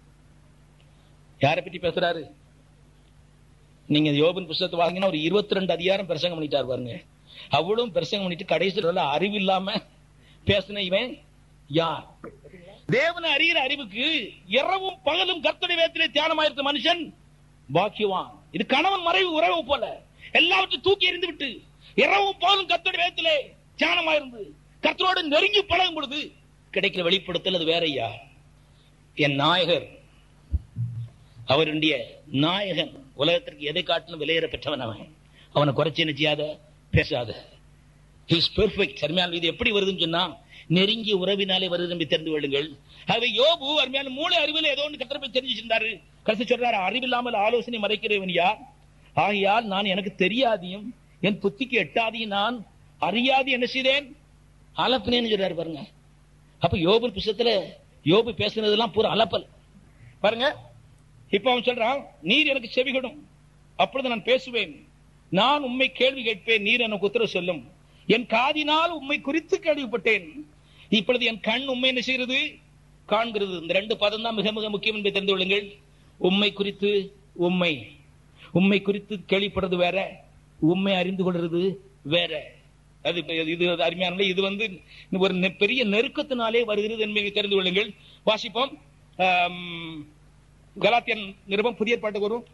யாரை பற்றி பேசுறாரு நீங்க யோபின் புஸ்தகத்தை வாங்கினா ஒரு இருபத்தி ரெண்டு அதிகாரம் பிரசங்கம் பண்ணிட்டார் பாருங்க அவ்வளவும் பிரசங்கம் பண்ணிட்டு கடைசியில் அறிவு இல்லாம பேசின இவன் யார் தேவனை அறிகிற அறிவுக்கு இரவும் பகலும் கர்த்தருடைய வேத்திலே தியானமாயிருந்த மனுஷன் பாக்கியவான் இது கணவன் மறைவு உறவு போல எல்லாவற்றையும் தூக்கி எறிந்து விட்டு இரவும் பகலும் கர்த்தருடைய வேத்திலே தியானமாயிருந்து கர்த்தரோடு நெருங்கி பழகும் பொழுது கிடைக்கிற வெளிப்படுத்தல் அது வேறய்யா என் நாயகர் அவருடைய நாயகன் உலகத்திற்கு எதை காட்டிலும் விலையேற பெற்றவன் அவன் அவனை குறைச்சி என்ன செய்யாத பேசாத ஹிஸ் பெர்ஃபெக்ட் அருமையான இது எப்படி வருதுன்னு சொன்னா நெருங்கிய உறவினாலே வருது என்று தெரிந்து கொள்ளுங்கள் அவை யோபு அருமையான மூளை அறிவில் ஏதோ ஒன்று கத்திர போய் தெரிஞ்சிருந்தாரு கடைசி சொல்றாரு அறிவில்லாமல் ஆலோசனை மறைக்கிறவன் யார் ஆகையால் நான் எனக்கு தெரியாதையும் என் புத்திக்கு எட்டாதையும் நான் அறியாது என்ன செய்தேன் அலப்பினேன்னு சொல்றாரு பாருங்க அப்ப யோபு புஸ்தகத்துல யோபு பேசுனதெல்லாம் பூரா அலப்பல் பாருங்க இப்ப அவன் சொல்றான் நீர் எனக்கு செவிகொடும் அப்பொழுது நான் பேசுவேன் நான் உம்மை கேள்வி கேட்பேன் நீர் எனக்கு உத்தரவு சொல்லும் என் காதினால் உம்மை குறித்து கேள்விப்பட்டேன் இப்பொழுது என் கண் உண்மை என்ன செய்கிறது காண்கிறது இந்த ரெண்டு பதம் தான் மிக மிக முக்கியம் என்பதை தெரிந்து கொள்ளுங்கள் உண்மை குறித்து உண்மை உண்மை குறித்து கேள்விப்படுறது வேற உண்மை அறிந்து கொள்றது வேற அது இப்ப இது அருமையான இது வந்து ஒரு நெ- பெரிய நெருக்கத்தினாலே வருகிறது என்பதை தெரிந்து கொள்ளுங்கள் வாசிப்போம் ஆம், கலாத்தியன் நிருபம் புதிய பாட்டுக்கு வரும்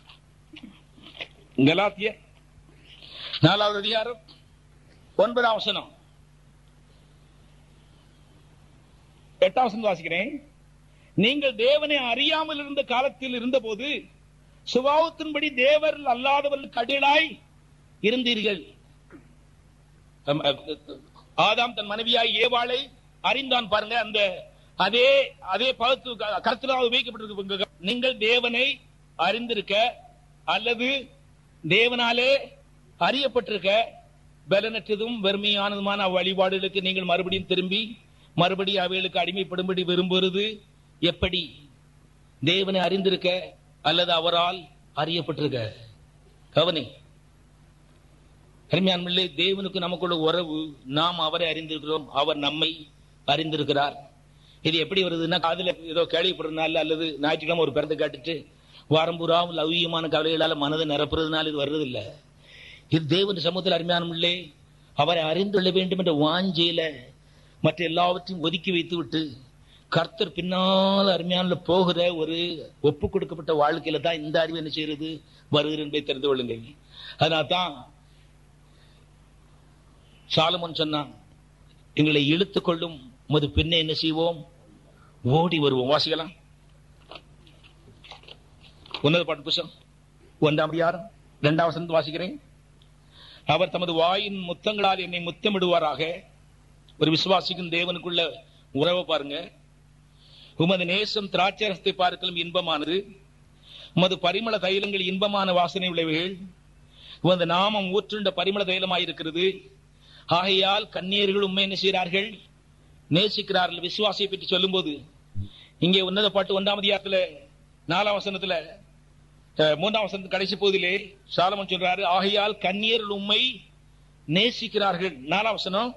கலாத்திய நாலாவது அதிகாரம் ஒன்பதாம் வசனம் எட்டாம் வசனம் வாசிக்கிறேன் நீங்கள் தேவனை அறியாமல் இருந்த காலத்தில் இருந்தபோது சுபாவத்தின்படி தேவர் அல்லாதவர்களுக்கு அடியலாய் இருந்தீர்கள் அம், அ, ஆதாம் தன் மனைவியாய் ஏவாளை அறிந்தான் பாருங்க அந்த அதே அதே பகுத்து கருத்திலாக உபயோகிக்கப்பட்டிருக்கு நீங்கள் தேவனை அறிந்திருக்க அல்லது தேவனாலே அறியப்பட்டிருக்க பலனற்றதும் வெறுமையானதுமான வழிபாடுகளுக்கு நீங்கள் மறுபடியும் திரும்பி மறுபடியும் அவைகளுக்கு அடிமைப்படும்படி விரும்புவது எப்படி தேவனை அறிந்திருக்க அல்லது அவரால் அறியப்பட்டிருக்க கவனி அருமையான்மில்லை தேவனுக்கு நமக்குள்ள உறவு நாம் அவரை அறிந்திருக்கிறோம் அவர் நம்மை அறிந்திருக்கிறார் இது எப்படி வருதுன்னா காதுல ஏதோ கேள்விப்படுறதுனால அல்லது ஞாயிற்றுக்கிழமை ஒரு பிறந்து காட்டுட்டு வாரம் பூரா லௌகியமான கவலைகளால மனதை நிரப்புறதுனால இது வர்றதில்ல இது தேவன் சமூகத்தில் அருமையானமில்லே அவரை அறிந்து கொள்ள வேண்டும் என்ற வாஞ்சையில மற்ற எல்லாவற்றையும் ஒதுக்கி வைத்து விட்டு கர்த்தர் பின்னால் அருமையான போகிற ஒரு ஒப்பு கொடுக்கப்பட்ட வாழ்க்கையில தான் இந்த அறிவு என்ன செய்யறது வருகிறது என்பதை தெரிந்து கொள்ளுங்கள் அதனால தான் சாலமன் சொன்னான் எங்களை இழுத்துக் கொள்ளும் முது பின்னே என்ன செய்வோம் ஓடி வருவோம் வாசிக்கலாம் உன்னத பாட்டு புஷம் ஒன்றாம் அதிகாரம் இரண்டாம் வசனத்தை வாசிக்கிறேன் அவர் தமது வாயின் முத்தங்களால் என்னை முத்தமிடுவாராக ஒரு விசுவாசிக்கும் தேவனுக்குள்ள உறவை பாருங்க உமது நேசம் திராட்சரசத்தை பார்க்கலும் இன்பமானது உமது பரிமள தைலங்கள் இன்பமான வாசனை உள்ளவைகள் உமது நாமம் ஊற்றுண்ட பரிமள தைலமாயிருக்கிறது ஆகையால் கன்னியர்கள் உண்மை என்ன செய்கிறார்கள் நேசிக்கிறார்கள் விசுவாசியை பற்றி சொல்லும்போது இங்கே உன்னத பாட்டு ஒன்றாம் அதிகாரத்துல நாலாம் வசனத்துல அஹ், மூன்றாம் வசனத்து கடைசி பகுதியிலே சாலமன் சொல்றாரு ஆகையால் கன்னியர்கள் உண்மை நேசிக்கிறார்கள் நாலாம் வசனம்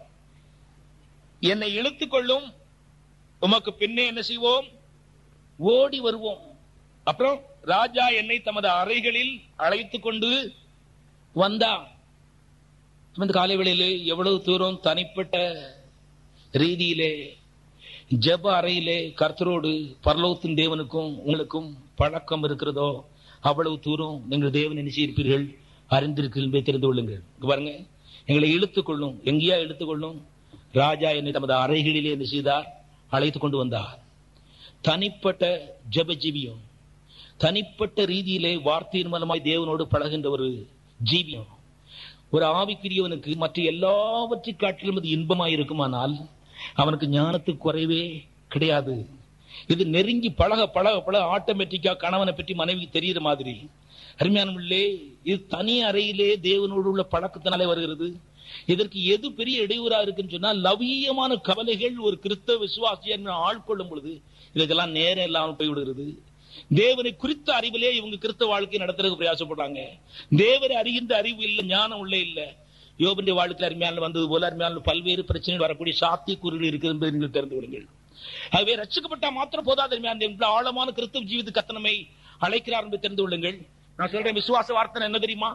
என்னை இழுத்துக் கொள்ளும் உமக்கு பின்னே என்ன செய்வோம் ஓடி வருவோம் அப்புறம் ராஜா என்னை தமது அறைகளில் அழைத்துக் கொண்டு வந்தான் இந்த காலை வேளையிலே எவ்வளவு தூரம் தனிப்பட்ட ரீதியிலே ஜெப அறையிலே கர்த்தரோடு பரலோகத்தின் தேவனுக்கும் உங்களுக்கும் பழக்கம் இருக்கிறதோ அவ்வளவு தூரம் நீங்கள் தேவனை நிச்சயிருப்பீர்கள் அறிந்திருக்கிறீர்கள் என்பதை தெரிந்து கொள்ளுங்கள் இங்க பாருங்க எங்களை இழுத்துக் கொள்ளும் எங்கேயா இழுத்துக் கொள்ளும் ராஜா என்னை தமது அறைகளிலே என்ன செய்தார் அழைத்துக் கொண்டு வந்தார் தனிப்பட்ட ஜெப ஜீவியம் தனிப்பட்ட ரீதியிலே வார்த்தையின் மூலமாய் தேவனோடு பழகின்ற ஒரு ஜீவியம் ஒரு ஆவிக்குரியவனுக்கு மற்ற எல்லாவற்றை காட்டிலும் அது இன்பமாய் இருக்குமானால் அவனுக்கு ஞானத்துக்கு குறைவே கிடையாது இது நெருங்கி பழக பழக பழக ஆட்டோமேட்டிக்கா கணவனை பற்றி மனைவிக்கு தெரியுற மாதிரி அருமையானவர்களே இது தனி அறையிலே தேவனோடு உள்ள பழக்கத்தினாலே வருகிறது இதற்கு எது பெரிய இடையூறா இருக்குன்னு சொன்னா லவீயமான கவலைகள் ஒரு கிறிஸ்தவ விசுவாசியை ஆட்கொள்ளும் பொழுது இதுக்கெல்லாம் நேரம் இல்லாமல் போய்விடுகிறது தேவனை குறித்த அறிவிலே இவங்க கிறிஸ்தவ வாழ்க்கை நடத்துறதுக்கு பிரயாசப்படுறாங்க தேவரை அறிகின்ற அறிவு இல்ல ஞானம் உள்ள இல்ல யோபனுடைய வாழ்க்கையில் அருமையான வந்தது போல அருமையான பல்வேறு பிரச்சனைகள் வரக்கூடிய சாத்தியக்கூறுகள் இருக்குது என்பதை நீங்கள் தெரிந்து கொள்ளுங்கள் ஆகவே ரட்சிக்கப்பட்டா மாத்திரம் போதாது அருமையான தேவன் ஆழமான கிறிஸ்தவ ஜீவித கத்தனமை அழைக்கிறார் என்பதை தெரிந்து கொள்ளுங்கள் நான் சொல்றேன் விசுவாச வார்த்தை என்ன தெரியுமா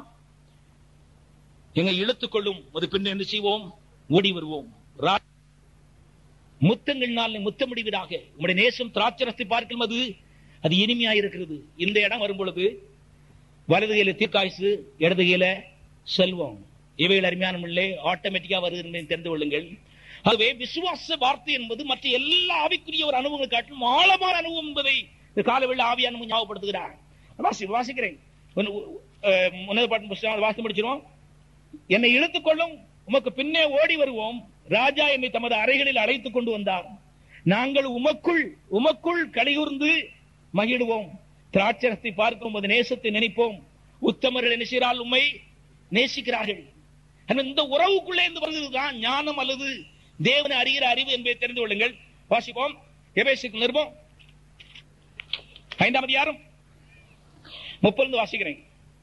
எங்க இழுத்துக் கொள்ளும் ஒரு பின் என்ன செய்வோம் ஓடி வருவோம் ரா- முத்தங்கள்னால் முத்தமிடுவீராக உங்களுடைய நேசம் திராட்சரத்தை பார்க்கும் அது அது இனிமையா இருக்கிறது இந்த இடம் வரும் பொழுது வலது கையில தீர்க்காயுசு இடது கையில செல்வம் இவைகள் அருமையான முள்ளே ஆட்டோமேட்டிக்கா வருது என்பதை தெரிந்து கொள்ளுங்கள் ஆகவே விசுவாச வார்த்தை என்பது மற்ற எல்லா ஆவிக்குரிய ஒரு அனுபவங்கள் காட்டிலும் ஆழமான அனுபவம் என்பதை இந்த காலவெள்ள ஆவியான ஞாபகப்படுத்துகிறார் வாசி வாசிக்கிறேன் ஒன்னு- அஹ், முன்னது பாட்டு புஸ்தகம் அதை வாசி முடிச்சிருவோம் என்னை இழுத்துக் கொள்ளும் உமக்கு பின்னே ஓடி வருவோம் ராஜா என்னை தமது அறைகளில் அழைத்துக் கொண்டு வந்தார் நாங்கள் உமக்குள் உமக்குள் கலிகூர்ந்து மகிழுவோம் திராட்சரத்தை பார்க்கும் உமது நேசத்தை நினைப்போம் உத்தமர்கள் என்ன செய்கிறால் உம்மை நேசிக்கிறார்கள் ஆனா இந்த உறவுக்குள்ளே இருந்து வருகிறதுதான் ஞானம் அல்லது தேவனை அறிகிற அறிவு என்பதை தெரிந்து கொள்ளுங்கள் வாசிப்போம் எபேசுக்கு நிருபம் ஐந்தாம் அதிகாரம் முப்பது வாசிக்கிறேன்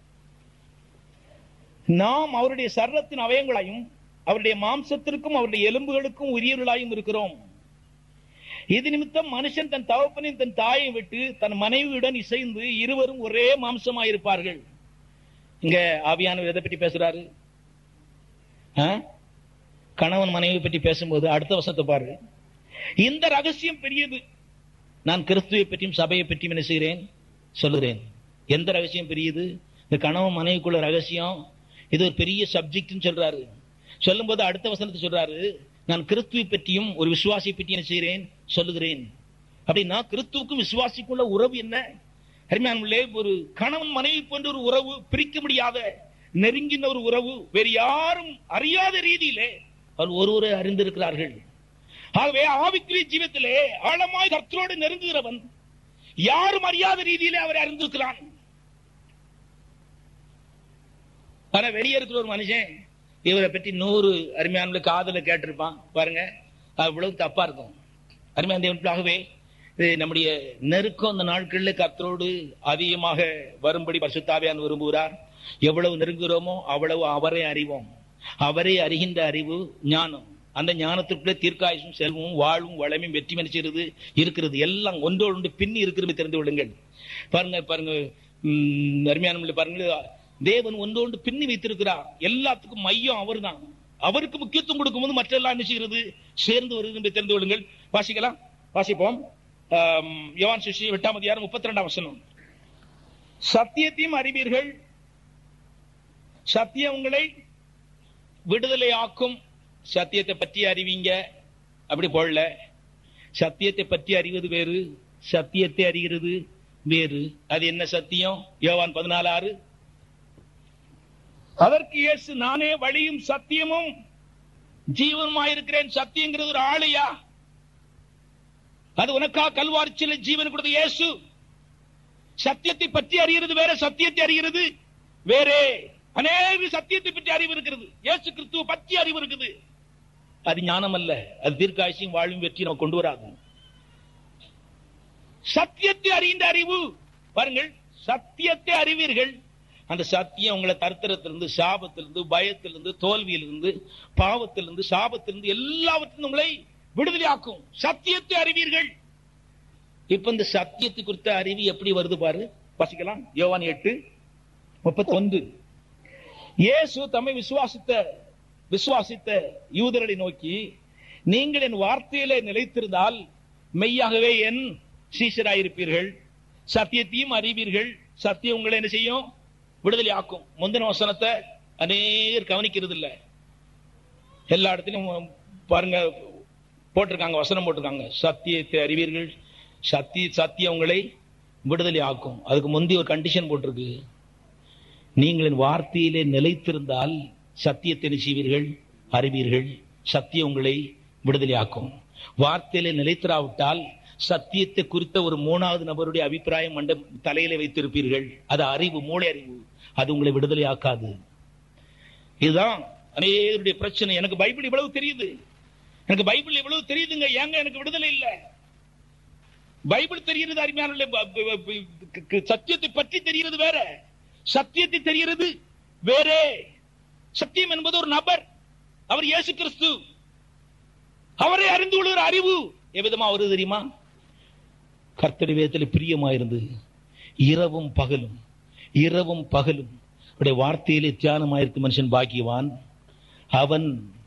நாம் அவருடைய சர்வத்தின் அவயங்களாயும் அவருடைய மாம்சத்திற்கும் அவருடைய எலும்புகளுக்கும் உரியவர்களாயும் இருக்கிறோம் இது நிமித்தம் மனுஷன் தன் தகப்பனையும் தன் தாயை விட்டு தன் மனைவியுடன் இசைந்து இருவரும் ஒரே மாம்சமாயிருப்பார்கள் இங்க ஆவியானவர் எதை பற்றி பேசுறாரு ஆ? கணவன் மனைவி பற்றி பேசும்போது அடுத்த வசத்தை பாரு இந்த ரகசியம் பெரியது நான் கிறிஸ்துவை பற்றியும் சபையை பற்றியும் என்ன செய்கிறேன் சொல்லுகிறேன் எந்த ரகசியம் பெரியது இந்த கணவன் மனைவிக்குள்ள ரகசியம் இது ஒரு பெரிய சப்ஜெக்ட்னு சொல்றாரு சொல்லும்போது அடுத்த வசனத்தை சொல்றாரு நான் கிறிஸ்துவை பற்றியும் ஒரு விசுவாசியை பற்றி என்ன செய்கிறேன் சொல்லுகிறேன் அப்படின்னா கிறிஸ்துவுக்கும் விசுவாசிக்குள்ள உறவு என்ன அருமையானவர்களே ஒரு கணவன் மனைவி போன்ற ஒரு உறவு பிரிக்க முடியாத நெருங்கின ஒரு உறவு வேறு யாரும் அறியாத ரீதியிலே அவர் ஒருவரை அறிந்திருக்கிறார்கள் ஆகவே ஆவிக்குரிய ஜீவத்திலே ஆழமாய் கர்த்தரோடு நெருங்குகிறவன் யாரும் அறியாத ரீதியிலே அவரை அறிந்திருக்கிறான் ஆனா வெளியே இருக்கிற ஒரு மனுஷன் இவரை பற்றி நூறு அருமையான காதல கேட்டிருப்பான் பாருங்க அவ்வளவு தப்பா இருக்கும் அருமையான தேவனுக்காகவே இது நம்முடைய நெருக்கம் அந்த நாட்களில் கர்த்தரோடு அதிகமாக வரும்படி பரிசுத்தாவியான் விரும்புகிறார் எவ்வளவு நெருங்குகிறோமோ அவ்வளவு அவரை அறிவோம் அவரை அறிகின்ற அறிவு ஞானம் அந்த ஞானத்திற்குள்ளே தீர்க்காயுசும் செல்வமும் வாழ்வும் வளமையும் வெற்றி மனுஷிறது இருக்கிறது எல்லாம் ஒன்றோடு ஒன்று பின்னி இருக்கிறது தெரிந்து கொள்ளுங்கள் பாருங்க பாருங்க உம், அருமையான பாருங்க தேவன் ஒன்றோண்டு பின்னி வைத்திருக்கிறார் எல்லாத்துக்கும் மையம் அவர்தான் அவருக்கு முக்கியத்துவம் கொடுக்கும்போது மற்ற எல்லாம் என்ன செய்கிறது சேர்ந்து வருகிறது என்று தெரிந்து கொள்ளுங்கள் வாசிக்கலாம் வாசிப்போம் ஆம், யோவான் சுஷி எட்டாம் அதிகாரம் முப்பத்தி ரெண்டாம் வசனம் சத்தியத்தையும் அறிவீர்கள் சத்தியம் உங்களை விடுதலை ஆக்கும் சத்தியத்தை பற்றி அறிவீங்க அப்படி போடல சத்தியத்தை பற்றி அறிவது வேறு சத்தியத்தை அறிகிறது வேறு அது என்ன சத்தியம் யோவான் பதினாலு ஆறு அதற்கு இயேசு நானே வழியும் சத்தியமும் ஜீவனுமாயிருக்கிறேன் சத்தியங்கிறது ஒரு ஆளையா அது உனக்கா கல்வாரிச்சில ஜீவன் கொடுத்த இயேசு சத்தியத்தை பற்றி அறிகிறது வேற சத்தியத்தை அறிகிறது வேறே அநேக சத்தியத்தை பற்றி அறிவு இருக்கிறது இயேசு கிறிஸ்துவ பற்றி அறிவு இருக்குது அது ஞானம் அல்ல அது தீர்க்காட்சியும் வாழும் வெற்றி நம்ம கொண்டு வராது சத்தியத்தை அறிகின்ற அறிவு பாருங்கள் சத்தியத்தை அறிவீர்கள் அந்த சத்தியம் உங்களை தருத்திரத்திலிருந்து சாபத்திலிருந்து பயத்திலிருந்து தோல்வியிலிருந்து பாவத்திலிருந்து சாபத்திலிருந்து எல்லாவற்றிலும் உங்களை விடுதலையாக்கும் சத்தியத்தை அறிவீர்கள் இப்ப இந்த சத்தியத்தை குறித்த அறிவு எப்படி வருது பாரு வாசிக்கலாம் யோவான் எட்டு முப்பத்தி ஒன்று இயேசு தம்மை விசுவாசித்த விசுவாசித்த யூதர்களை நோக்கி நீங்கள் என் வார்த்தையிலே நிலைத்திருந்தால் மெய்யாகவே என் சீஷராயிருப்பீர்கள் சத்தியத்தையும் அறிவீர்கள் சத்தியம் உங்களை என்ன செய்யும் விடுதலை ஆக்கும் முந்தின வசனத்தை அநேகர் கவனிக்கிறது இல்ல எல்லா இடத்துலயும் பாருங்க போட்டிருக்காங்க வசனம் போட்டிருக்காங்க சத்தியத்தை அறிவீர்கள் சத்திய சத்தியம் உங்களை விடுதலை ஆக்கும் அதுக்கு முந்தைய ஒரு கண்டிஷன் போட்டிருக்கு நீங்கள் என் வார்த்தையிலே நிலைத்திருந்தால் சத்தியத்தை என்ன செய்வீர்கள் அறிவீர்கள் சத்தியம் உங்களை விடுதலையாக்கும் வார்த்தையிலே நிலைத்திராவிட்டால் சத்தியத்தை குறித்த ஒரு மூணாவது நபருடைய அபிப்பிராயம் மண்ட தலையில வைத்திருப்பீர்கள் அது அறிவு மூளை அறிவு அது உங்களை விடுதலை ஆக்காது இதுதான் அநேகருடைய பிரச்சனை எனக்கு பைபிள் இவ்வளவு தெரியுது எனக்கு பைபிள் இவ்வளவு தெரியுதுங்க ஏங்க எனக்கு விடுதலை இல்ல பைபிள் தெரிகிறது அருமையான சத்தியத்தை பற்றி தெரிகிறது வேற சத்தியத்தை தெரிகிறது வேறே சத்தியம் என்பது ஒரு நபர் அவர் இயேசு கிறிஸ்து அவரை அறிந்து கொள்கிற அறிவு எவ்விதமா வருது தெரியுமா கர்த்தடி வேதத்தில் பிரியமாயிருந்து இரவும் பகலும் இரவும் பகலும் அவருடைய வார்த்தையிலே தியானமாயிருக்கும் மனுஷன் பாக்கியவான் அவன்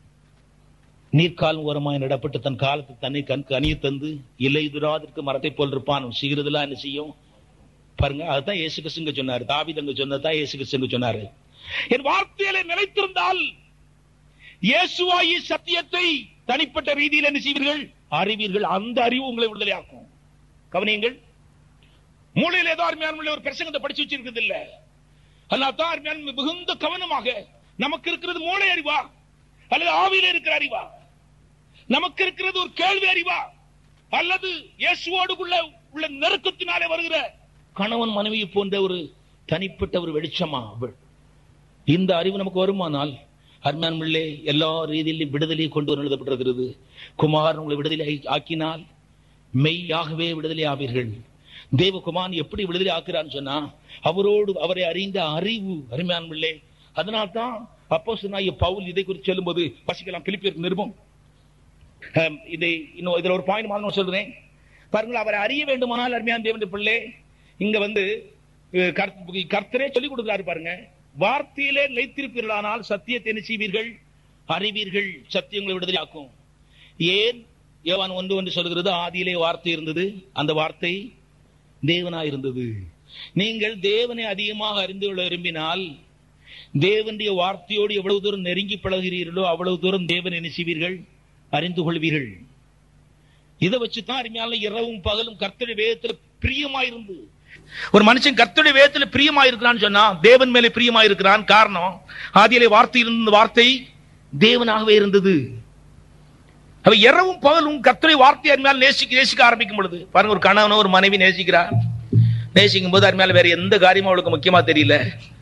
நீர்க்கால் ஓரமாய் நடப்பட்டு தன் காலத்தை தன்னை கண் கனிய தந்து இலை துராதற்கு மரத்தை போல் இருப்பான் சிகிறதுலாம் என்ன செய்யும் பாருங்க அதுதான் இயேசு கிறிஸ்துங்க சொன்னாரு தாவித் அங்க சொன்னதான் இயேசு கிறிஸ்துங்க சொன்னாரு என் வார்த்தையில நிலைத்திருந்தால் இயேசுவாயி சத்தியத்தை தனிப்பட்ட ரீதியில் என்ன செய்வீர்கள் அறிவீர்கள் அந்த அறிவு உங்களை விடுதலையாக்கும் கவனியுங்கள் மூளையில் ஏதோ அருமையான ஒரு பிரசங்கத்தை படிச்சு வச்சிருக்கிறது இல்ல அதனால தான் அருமையான மிகுந்த கவனமாக நமக்கு இருக்கிறது மூளை அறிவா அல்லது ஆவியில இருக்கிற அறிவா நமக்கு இருக்கிறது ஒரு கேள்வி அறிவா அல்லது இயேசுவோடுக்குள்ள உள்ள நெருக்கத்தினாலே வருகிற கணவன் மனைவி போன்ற ஒரு தனிப்பட்ட ஒரு வெளிச்சமா அவள் இந்த அறிவு நமக்கு வருமானால் அருமையான பிள்ளை எல்லா ரீதியிலும் விடுதலை கொண்டு வர எழுதப்பட்டிருக்கிறது குமாரன் உங்களை விடுதலை ஆக்கினால் மெய்யாகவே விடுதலை ஆவீர்கள் தேவகுமான் எப்படி விடுதலை ஆக்குறான்னு சொன்னா அவரோடு அவரை அறிந்த அறிவு அருமையான பிள்ளை அதனால்தான் அப்போ சொன்னா பவுல் இதை குறித்து சொல்லும்போது பசிக்கலாம் பிலிப்பியருக்கு நிருபம் அஹ், இதை இன்னும் இதுல ஒரு பாயிண்ட் மாதிரி நான் சொல்றேன் பாருங்கள் அவரை அறிய வேண்டுமானால் அருமையான தேவனுடைய பிள்ளை இங்க வந்து அஹ், கர்த்த- கர்த்தரே சொல்லிக் கொடுக்கிறாரு பாருங்க வார்த்தையிலே நிலைத்திருப்பீர்களானால் சத்தியத்தை என்ன செய்வீர்கள் அறிவீர்கள் சத்தியங்களை விடுதலையாக்கும் ஏன் யோவான் ஒன்று ஒன்று சொல்கிறது ஆதியிலே வார்த்தை இருந்தது அந்த வார்த்தை தேவனாய் இருந்தது நீங்கள் தேவனை அதிகமாக அறிந்து கொள்ள விரும்பினால் தேவனுடைய வார்த்தையோடு எவ்வளவு தூரம் நெருங்கி பழகிறீர்களோ அவ்வளவு தூரம் தேவன் என்ன செய்வீர்கள் அறிந்து கொள்வீர்கள் இதை வச்சுதான் அருமையான இரவும் பகலும் கர்த்தருடைய வேதத்துல பிரியமாயிருந்து ஒரு மனுஷன் கர்த்தருடைய வேதத்துல பிரியமாயிருக்கிறான்னு சொன்னா தேவன் மேலே பிரியமாயிருக்கிறான் காரணம் ஆதியிலே வார்த்தை இருந்த வார்த்தை தேவனாகவே இருந்தது அவ இரவும் பகலும் கர்த்தரை வார்த்தை அருமையால் நேசிக்க நேசிக்க ஆரம்பிக்கும் பொழுது பாருங்க ஒரு கணவனோ ஒரு மனைவி நேசிக்கிறார் நேசிக்கும் போது அருமையால் வேற எந்த காரியமும் அவளுக்கு முக்கியமா தெரியல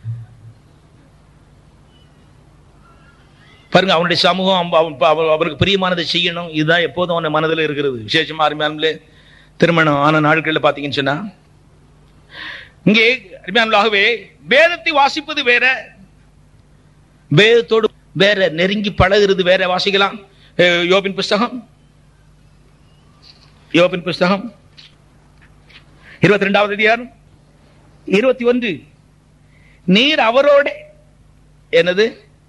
பாருங்க அவனுடைய சமூகம் அவ- அவ- அவ- அவருக்கு பிரியமானதை செய்யணும் இதுதான் எப்போதும் அவன் மனதில் இருக்கிறது விசேஷமா அருமையானே திருமணம் ஆன நாட்கள்ல பாத்தீங்கன்னு சொன்னா இங்கே அருமையானவர்களாகவே வேதத்தை வாசிப்பது வேற வேதத்தோடு வேற நெருங்கி பழகுறது வேற வாசிக்கலாம் அஹ் யோபின் புஸ்தகம் யோபின் புஸ்தகம் இருபத்தி ரெண்டாவது அதிகாரம் இருபத்தி ஒன்று நீர் அவரோட என்னது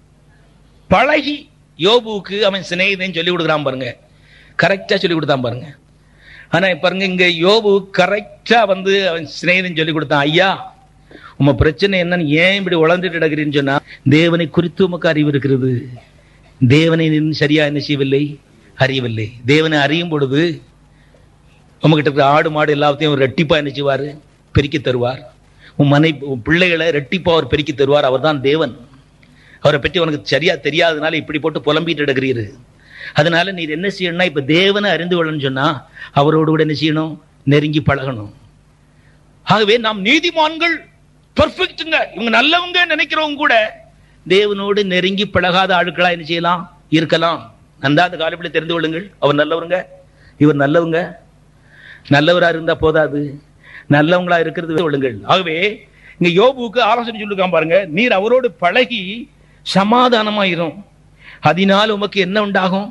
பழகி யோபுவுக்கு அவன் சிநேகிதன் சொல்லி கொடுக்குறான் பாருங்க கரெக்டா சொல்லி கொடுத்தான் பாருங்க ஆனா பாருங்க இங்க யோபு கரெக்டா வந்து அவன் சிநேகிதன் சொல்லி கொடுத்தான் ஐயா உங்க பிரச்சனை என்னன்னு ஏன் இப்படி உழந்துட்டு கிடக்குறீன்னு சொன்னா தேவனை குறித்து உமக்கு அறிவு இருக்கிறது தேவனை நீ சரியா என்ன செய்யவில்லை அறியவில்லை தேவனை அறியும் பொழுது உங்ககிட்ட இருக்கிற ஆடு மாடு எல்லாத்தையும் அவர் ரெட்டிப்பா என்ன செய்வார் பெருக்கி தருவார் உன் மனை உன் பிள்ளைகளை ரெட்டிப்பா அவர் பெருக்கி தருவார் அவர்தான் தேவன் அவரை பற்றி உனக்கு சரியா தெரியாதனால இப்படி போட்டு புலம்பிட்டு எடுக்கிறீரு அதனால நீர் என்ன செய்யணும்னா இப்ப தேவனை அறிந்து கொள்ளணும்னு சொன்னா அவரோடு கூட என்ன செய்யணும் நெருங்கி பழகணும் ஆகவே நாம் நீதிமான்கள் பெர்ஃபெக்ட்டுங்க இவங்க நல்லவங்க நினைக்கிறவங்க கூட தேவனோடு நெருங்கி பழகாத ஆட்களா என்ன செய்யலாம் இருக்கலாம் அந்த அந்த காலப்படி தெரிந்து கொள்ளுங்கள் அவர் நல்லவருங்க இவர் நல்லவங்க நல்லவரா இருந்தா போதாது நல்லவங்களா இருக்கிறது கொள்ளுங்கள் ஆகவே இங்க யோபுவுக்கு ஆலோசனை சொல்லிருக்கான் பாருங்க நீர் அவரோடு பழகி சமாதானமாயிரும் அதனால் உமக்கு என்ன உண்டாகும்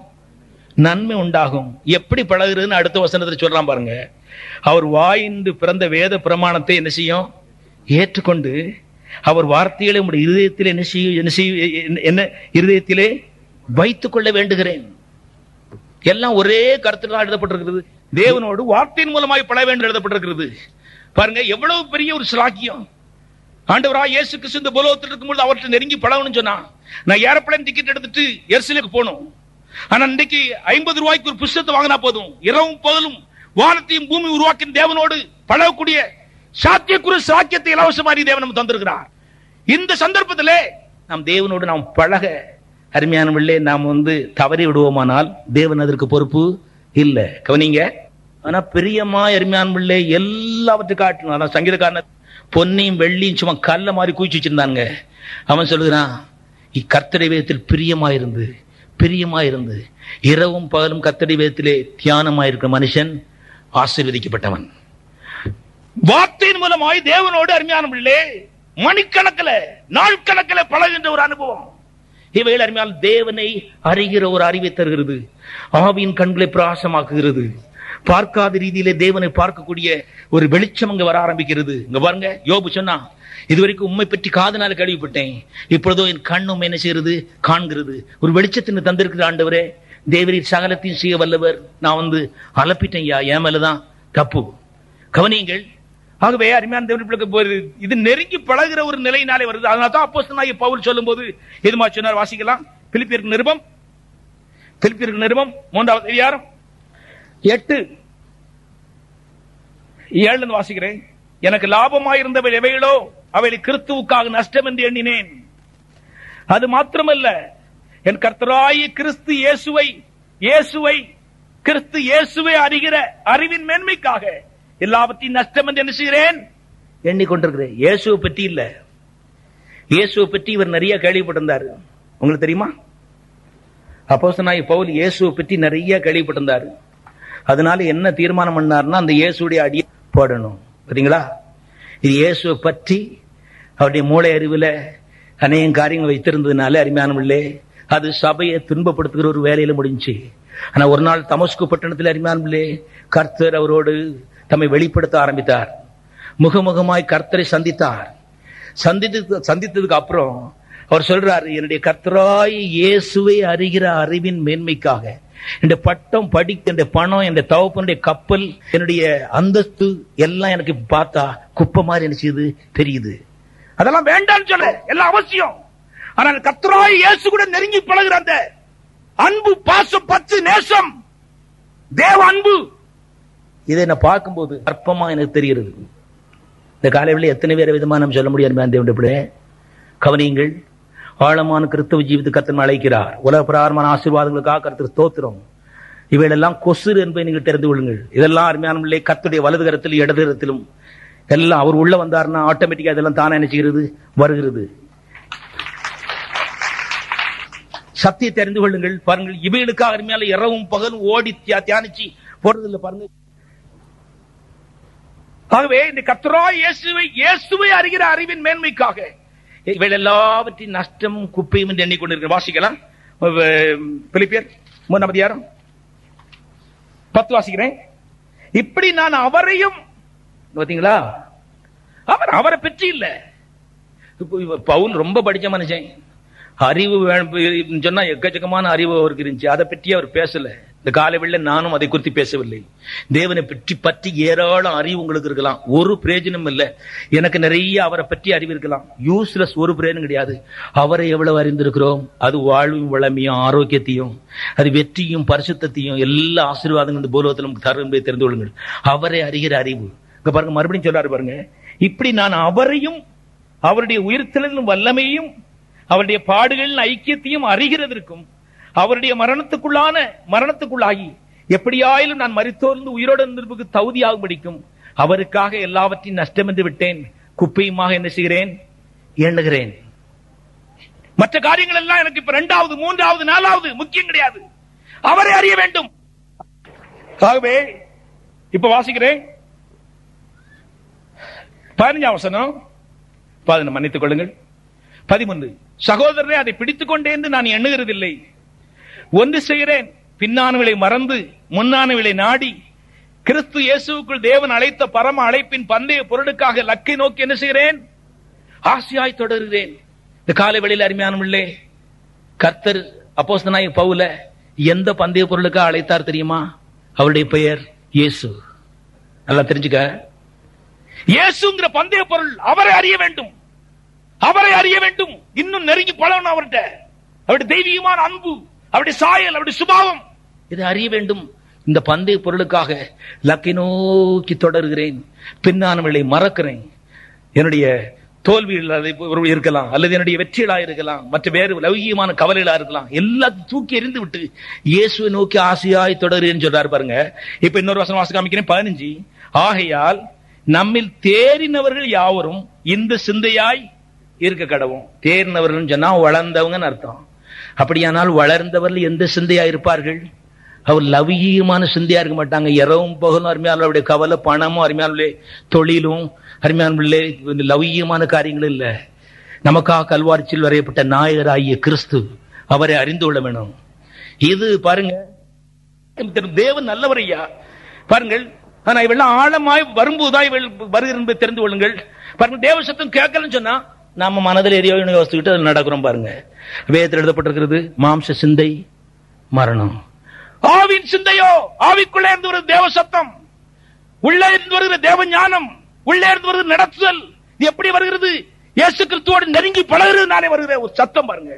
நன்மை உண்டாகும் எப்படி பழகுறதுன்னு அடுத்த வசனத்துல சொல்றான் பாருங்க அவர் வாயின்று பிறந்த வேத பிரமாணத்தை என்ன செய்யும் ஏற்றுக்கொண்டு அவர் வார்த்தைகளை உங்களுடைய இருதயத்தில் என்ன செய்யும் என்ன செய்யும் என்ன இருதயத்திலே வைத்துக் கொள்ள வேண்டுகிறேன் எல்லாம் ஒரே கருத்துல தான் எழுதப்பட்டிருக்கிறது தேவனோடு வார்த்தையின் மூலமாய் பழக வேண்டும் எழுதப்பட்டிருக்கிறது பாருங்க எவ்வளவு பெரிய ஒரு சிலாக்கியம் ஆண்டவரா இயேசு கிறிஸ்து இந்த புலோகத்தில் இருக்கும்போது அவர்கிட்ட நெருங்கி பழகணும்னு சொன்னா நான் ஏரோப்ளேன் டிக்கெட் எடுத்துட்டு எர்சிலுக்கு போகணும் ஆனா இன்னைக்கு ஐம்பது ரூபாய்க்கு ஒரு புஸ்தகத்தை வாங்கினா போதும் இரவும் பகலும் வானத்தையும் பூமி உருவாக்கின தேவனோடு பழகக்கூடிய சாத்தியக்குறு சாக்கியத்தை இலவசமாரி தேவன் நம்ம தந்திருக்கிறார் இந்த சந்தர்ப்பத்திலே நாம் தேவனோடு நாம் பழக அருமையானவர்களே நாம் வந்து தவறி விடுவோமானால் தேவன் அதற்கு பொறுப்பு இல்ல கவனிங்க ஆனா பிரியமா அருமையானவர்களே எல்லாவற்றை காட்டணும் அதான் சங்கீதக்காரன் பொன்னையும் வெள்ளியும் சும்மா கல்ல மாதிரி குவிச்சு வச்சிருந்தாங்க அவன் சொல்லுகிறான் இக்கர்த்தடை வேதத்தில் பிரியமாயிருந்து பிரியமாயிருந்து இரவும் பகலும் கர்த்தடை வேதத்திலே தியானமாயிருக்கிற மனுஷன் ஆசீர்வதிக்கப்பட்டவன் வார்த்தையின் மூலமாய் தேவனோடு அருமையான பிள்ளை மணிக்கணக்கில் நாள் கணக்கில் பழகின்ற ஒரு அனுபவம் இவைகள் அருமையால் தேவனை அறிகிற ஒரு அறிவை தருகிறது ஆவியின் கண்களை பிரகாசமாக்குகிறது பார்க்காத ரீதியிலே தேவனை பார்க்கக்கூடிய ஒரு வெளிச்சம் அங்க வர ஆரம்பிக்கிறது இங்க பாருங்க யோபு சொன்னா இதுவரைக்கும் உண்மை பற்றி காதனால கேள்விப்பட்டேன் இப்பொழுதோ என் கண் உண்மை என்ன செய்யறது காண்கிறது ஒரு வெளிச்சத்தின் தந்திருக்கிற ஆண்டவரே தேவரீர் சகலத்தையும் செய்ய வல்லவர் நான் வந்து அலப்பிட்டேன் யா என் மேலதான் தப்பு கவனியுங்கள் ஆகவே அருமையான தேவன் பிள்ளைக்கு போறது இது நெருங்கி பழகுற ஒரு நிலையினாலே வருது அதனால தான் அப்போஸ்தலனாகிய பவுல் சொல்லும்போது எதுமா சொன்னார் வாசிக்கலாம் பிலிப்பியருக்கு நிருபம் பிலிப்பியருக்கு நிருபம் மூன்றாவது அதிகாரம் எட்டு ஏழுன்னு வாசிக்கிறேன் எனக்கு லாபமாயிருந்தவை எவைகளோ அவை கிறிஸ்துவுக்காக நஷ்டம் என்று எண்ணினேன் அது மாத்திரமல்ல என் கர்த்தராய கிறிஸ்து இயேசுவை இயேசுவை கிறிஸ்து இயேசுவை அறிகிற அறிவின் மேன்மைக்காக எல்லாவற்றையும் நஷ்டம் என்று என்ன செய்கிறேன் எண்ணிக்கொண்டிருக்கிறேன் இயேசுவை பற்றி இல்ல இயேசுவை பற்றி இவர் நிறைய கேள்விப்பட்டிருந்தாரு உங்களுக்கு தெரியுமா அப்போஸ்தலனாகிய பவுல் இயேசுவை பற்றி நிறைய கேள்விப்பட்டிருந்தாரு அதனால என்ன தீர்மானம் பண்ணாருன்னா அந்த இயேசுடைய அடியை போடணும் பாத்தீங்களா இது இயேசுவை பற்றி அவருடைய மூளை அறிவுல அநேக காரியங்கள் வைத்திருந்ததுனால அருமையானவில்லை அது சபையை துன்பப்படுத்துகிற ஒரு வேலையில முடிஞ்சு ஆனா ஒரு நாள் தமஸ்கு பட்டணத்தில் அருமையானவில்லை கர்த்தர் அவரோடு தம்மை வெளிப்படுத்த ஆரம்பித்தார் முகமுகமாய் கர்த்தரை சந்தித்தார் சந்தித்து சந்தித்ததுக்கு அப்புறம் அவர் சொல்றாரு என்னுடைய கர்த்தராய் இயேசுவை அறிகிற அறிவின் மேன்மைக்காக என்னுடைய பட்டம் படிக்க என்னுடைய பணம் என்னுடைய தவப்பனுடைய கப்பல் என்னுடைய அந்தஸ்து எல்லாம் எனக்கு பார்த்தா குப்பை மாதிரி என்ன செய்யுது தெரியுது அதெல்லாம் வேண்டாம்னு சொல்ல எல்லாம் அவசியம் ஆனால் கர்த்தராய் இயேசு கூட நெருங்கி பழகுற அந்த அன்பு பாசம் பத்து நேசம் தேவ அன்பு இதை நான் பார்க்கும்போது அற்பமா எனக்கு தெரிகிறது இந்த காலையில் எத்தனை பேர் விதமா நம்ம சொல்ல முடியாது தேவனுடைய பிள்ளை கவனியுங்கள் ஆழமான கிறிஸ்தவ ஜீவித்து கத்தன் அழைக்கிறார் உலக பிரகாரமான ஆசீர்வாதங்களுக்காக கருத்து ஸ்தோத்திரம் இவைகளெல்லாம் கொசுறு என்பதை நீங்கள் தெரிந்து கொள்ளுங்கள் இதெல்லாம் அருமையான கத்துடைய வலது கரத்தில் இடது கரத்திலும் எல்லாம் அவர் உள்ள வந்தாருன்னா ஆட்டோமேட்டிக்கா இதெல்லாம் தானே நினைச்சுகிறது வருகிறது சத்திய தெரிந்து கொள்ளுங்கள் பாருங்கள் இவைகளுக்காக அருமையால இரவும் பகலும் ஓடி தியா- தியானிச்சு போறது இல்ல பாருங்க ஆகவே இந்த கத்ரா இயேசுவை இயேசுவை அறிகிற அறிவின் மேன்மைக்காக இவைகள் எல்லாவற்றின் நஷ்டமும் குப்பையும் என்று எண்ணிக்கொண்டிருக்கிற வாசிக்கலாம் பிலிப்பியர் மூணாவது யாரும் பத்து வாசிக்கிறேன் இப்படி நான் அவரையும் பாத்தீங்களா அவர் அவரை பற்றி இல்ல இப்போ இவ- பவுல் ரொம்ப படிச்ச மனுஷன் அறிவு வேணும் சொன்னா எக்கச்சக்கமான அறிவு அவருக்கு இருந்துச்சு அதை பற்றி அவர் பேசல இந்த காலவெளியில நானும் அதை குறித்து பேசவில்லை தேவனை பற்றி பற்றி ஏராளம் அறிவு உங்களுக்கு இருக்கலாம் ஒரு பிரயோஜனம் இல்லை எனக்கு நிறைய அவரை பற்றி அறிவு இருக்கலாம் யூஸ்லெஸ் ஒரு பிரயோஜனம் கிடையாது அவரை எவ்வளவு அறிந்திருக்கிறோம் அது வாழ்வும் வளமையும் ஆரோக்கியத்தையும் அது வெற்றியும் பரிசுத்தத்தையும் எல்லா ஆசீர்வாதங்களும் இந்த பூர்வத்தில் நமக்கு தரும் என்பதை தெரிந்து கொள்ளுங்கள் அவரை அறிகிற அறிவு இங்க பாருங்க மறுபடியும் சொல்றாரு பாருங்க இப்படி நான் அவரையும் அவருடைய உயிர்த்தலின் வல்லமையும் அவருடைய பாடுகளின் ஐக்கியத்தையும் அறிகிறதற்கும் அவருடைய மரணத்துக்குள்ளான மரணத்துக்குள்ளாகி எப்படியாயிலும் நான் மரித்தோர்ந்து உயிரோடு இருந்திருப்பதற்கு தகுதியாகும் படிக்கும் அவருக்காக எல்லாவற்றையும் நஷ்டம் என்று விட்டேன் குப்பையுமாக என்ன செய்கிறேன் எண்ணுகிறேன் மற்ற காரியங்கள் எல்லாம் எனக்கு இப்ப இரண்டாவது மூன்றாவது நாலாவது முக்கியம் கிடையாது அவரை அறிய வேண்டும் ஆகவே இப்ப வாசிக்கிறேன் பதினஞ்சாம் வசனம் பதினொன்று மன்னித்துக் கொள்ளுங்கள் பதிமூன்று சகோதரரை அதை பிடித்துக் கொண்டே என்று நான் எண்ணுகிறதில்லை ஒன்று செய்கிறேன் பின்னானவளை மறந்து முன்னானவளை நாடி கிறிஸ்து இயேசுவுக்குள் தேவன் அழைத்த பரம அழைப்பின் பந்தய பொருளுக்காக லக்கை நோக்கி என்ன செய்கிறேன் ஆசையாய் தொடருகிறேன் இந்த காலை வெளியில் அருமையானவில்லை கர்த்தர் அப்போஸ்தனாய் பவுல எந்த பந்தய பொருளுக்காக அழைத்தார் தெரியுமா அவருடைய பெயர் இயேசு நல்லா தெரிஞ்சுக்க இயேசுங்கிற பந்தய பொருள் அவரை அறிய வேண்டும் அவரை அறிய வேண்டும் இன்னும் நெருங்கி பழகணும் அவர்கிட்ட அவருடைய தெய்வீகமான அன்பு அவருடைய சாயல் அவருடைய சுபாவம் இதை அறிய வேண்டும் இந்த பந்தய பொருளுக்காக லக்கை நோக்கி தொடர்கிறேன் பின்னானவளை மறக்கிறேன் என்னுடைய தோல்விகள் அதை ஒரு இருக்கலாம் அல்லது என்னுடைய வெற்றிகளா இருக்கலாம் மற்ற வேறு லௌகிகமான கவலைகளா இருக்கலாம் எல்லாத்தையும் தூக்கி எறிந்து விட்டு இயேசுவை நோக்கி ஆசையாய் தொடருன்னு சொல்றாரு பாருங்க இப்ப இன்னொரு வசனம் வாசம் காமிக்கிறேன் பதினஞ்சு ஆகையால் நம்மில் தேறினவர்கள் யாவரும் இந்த சிந்தையாய் இருக்க கடவும் தேறினவர்கள் சொன்னா வளர்ந்தவங்கன்னு அர்த்தம் அப்படியானால் வளர்ந்தவர்கள் எந்த சிந்தையா இருப்பார்கள் அவர் லவீகமான சிந்தையா இருக்க மாட்டாங்க இரவும் பகலும் அருமையான அவருடைய கவலை பணமும் அருமையான தொழிலும் அருமையான லவீகமான காரியங்கள் இல்ல நமக்காக கல்வாரிச்சில் வரையப்பட்ட நாயகராகிய கிறிஸ்து அவரை அறிந்து கொள்ள வேணும் இது பாருங்க தேவன் நல்லவர் ஐயா பாருங்கள் ஆனா இவெல்லாம் ஆழமாய் வரும்போதுதான் இவள் வருகிறது என்பதை தெரிந்து கொள்ளுங்கள் பாருங்க தேவ சத்தம் கேட்கலன்னு சொன்னா நாம மனதில் எரியோ யோசிச்சுக்கிட்டு அது நடக்கிறோம் பாருங்க வேதத்தில் எழுதப்பட்டிருக்கிறது மாம்ச சிந்தை மரணம் ஆவின் சிந்தையோ ஆவிக்குள்ளே இருந்து வருது தேவ சத்தம் உள்ளே இருந்து வருகிற தேவ ஞானம் உள்ளே இருந்து வருகிற நடத்துதல் இது எப்படி வருகிறது இயேசு கிறிஸ்துவோடு நெருங்கி பழகிறதுனாலே வருகிற ஒரு சத்தம் பாருங்க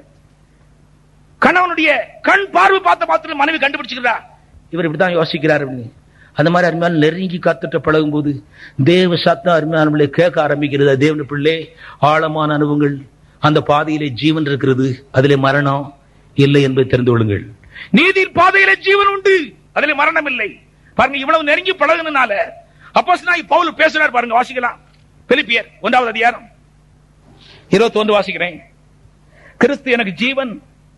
கணவனுடைய கண் பார்வை பார்த்த பார்த்து மனைவி கண்டுபிடிச்சுக்கிறா இவர் இப்படிதான் யோசிக்கிறார் அப்படின்னு அந்த மாதிரி அருமையான நெருங்கி காத்துட்டு பழகும் போது தேவ சத்தம் அருமையான கேட்க ஆரம்பிக்கிறது தேவன பிள்ளை ஆழமான அனுபவங்கள் அந்த பாதையிலே ஜீவன் இருக்கிறது அதிலே மரணம் இல்லை என்பதை தெரிந்து கொள்ளுங்கள் நீதியின் பாதையில ஜீவன் உண்டு அதில் மரணம் இல்லை பாருங்க இவ்வளவு நெருங்கி பழகுனால அப்போ பவுல் பேசுறார் பாருங்க வாசிக்கலாம் பிலிப்பியர் ஒன்றாவது அதிகாரம் இருபத்தி ஒன்று வாசிக்கிறேன் கிறிஸ்து எனக்கு ஜீவன்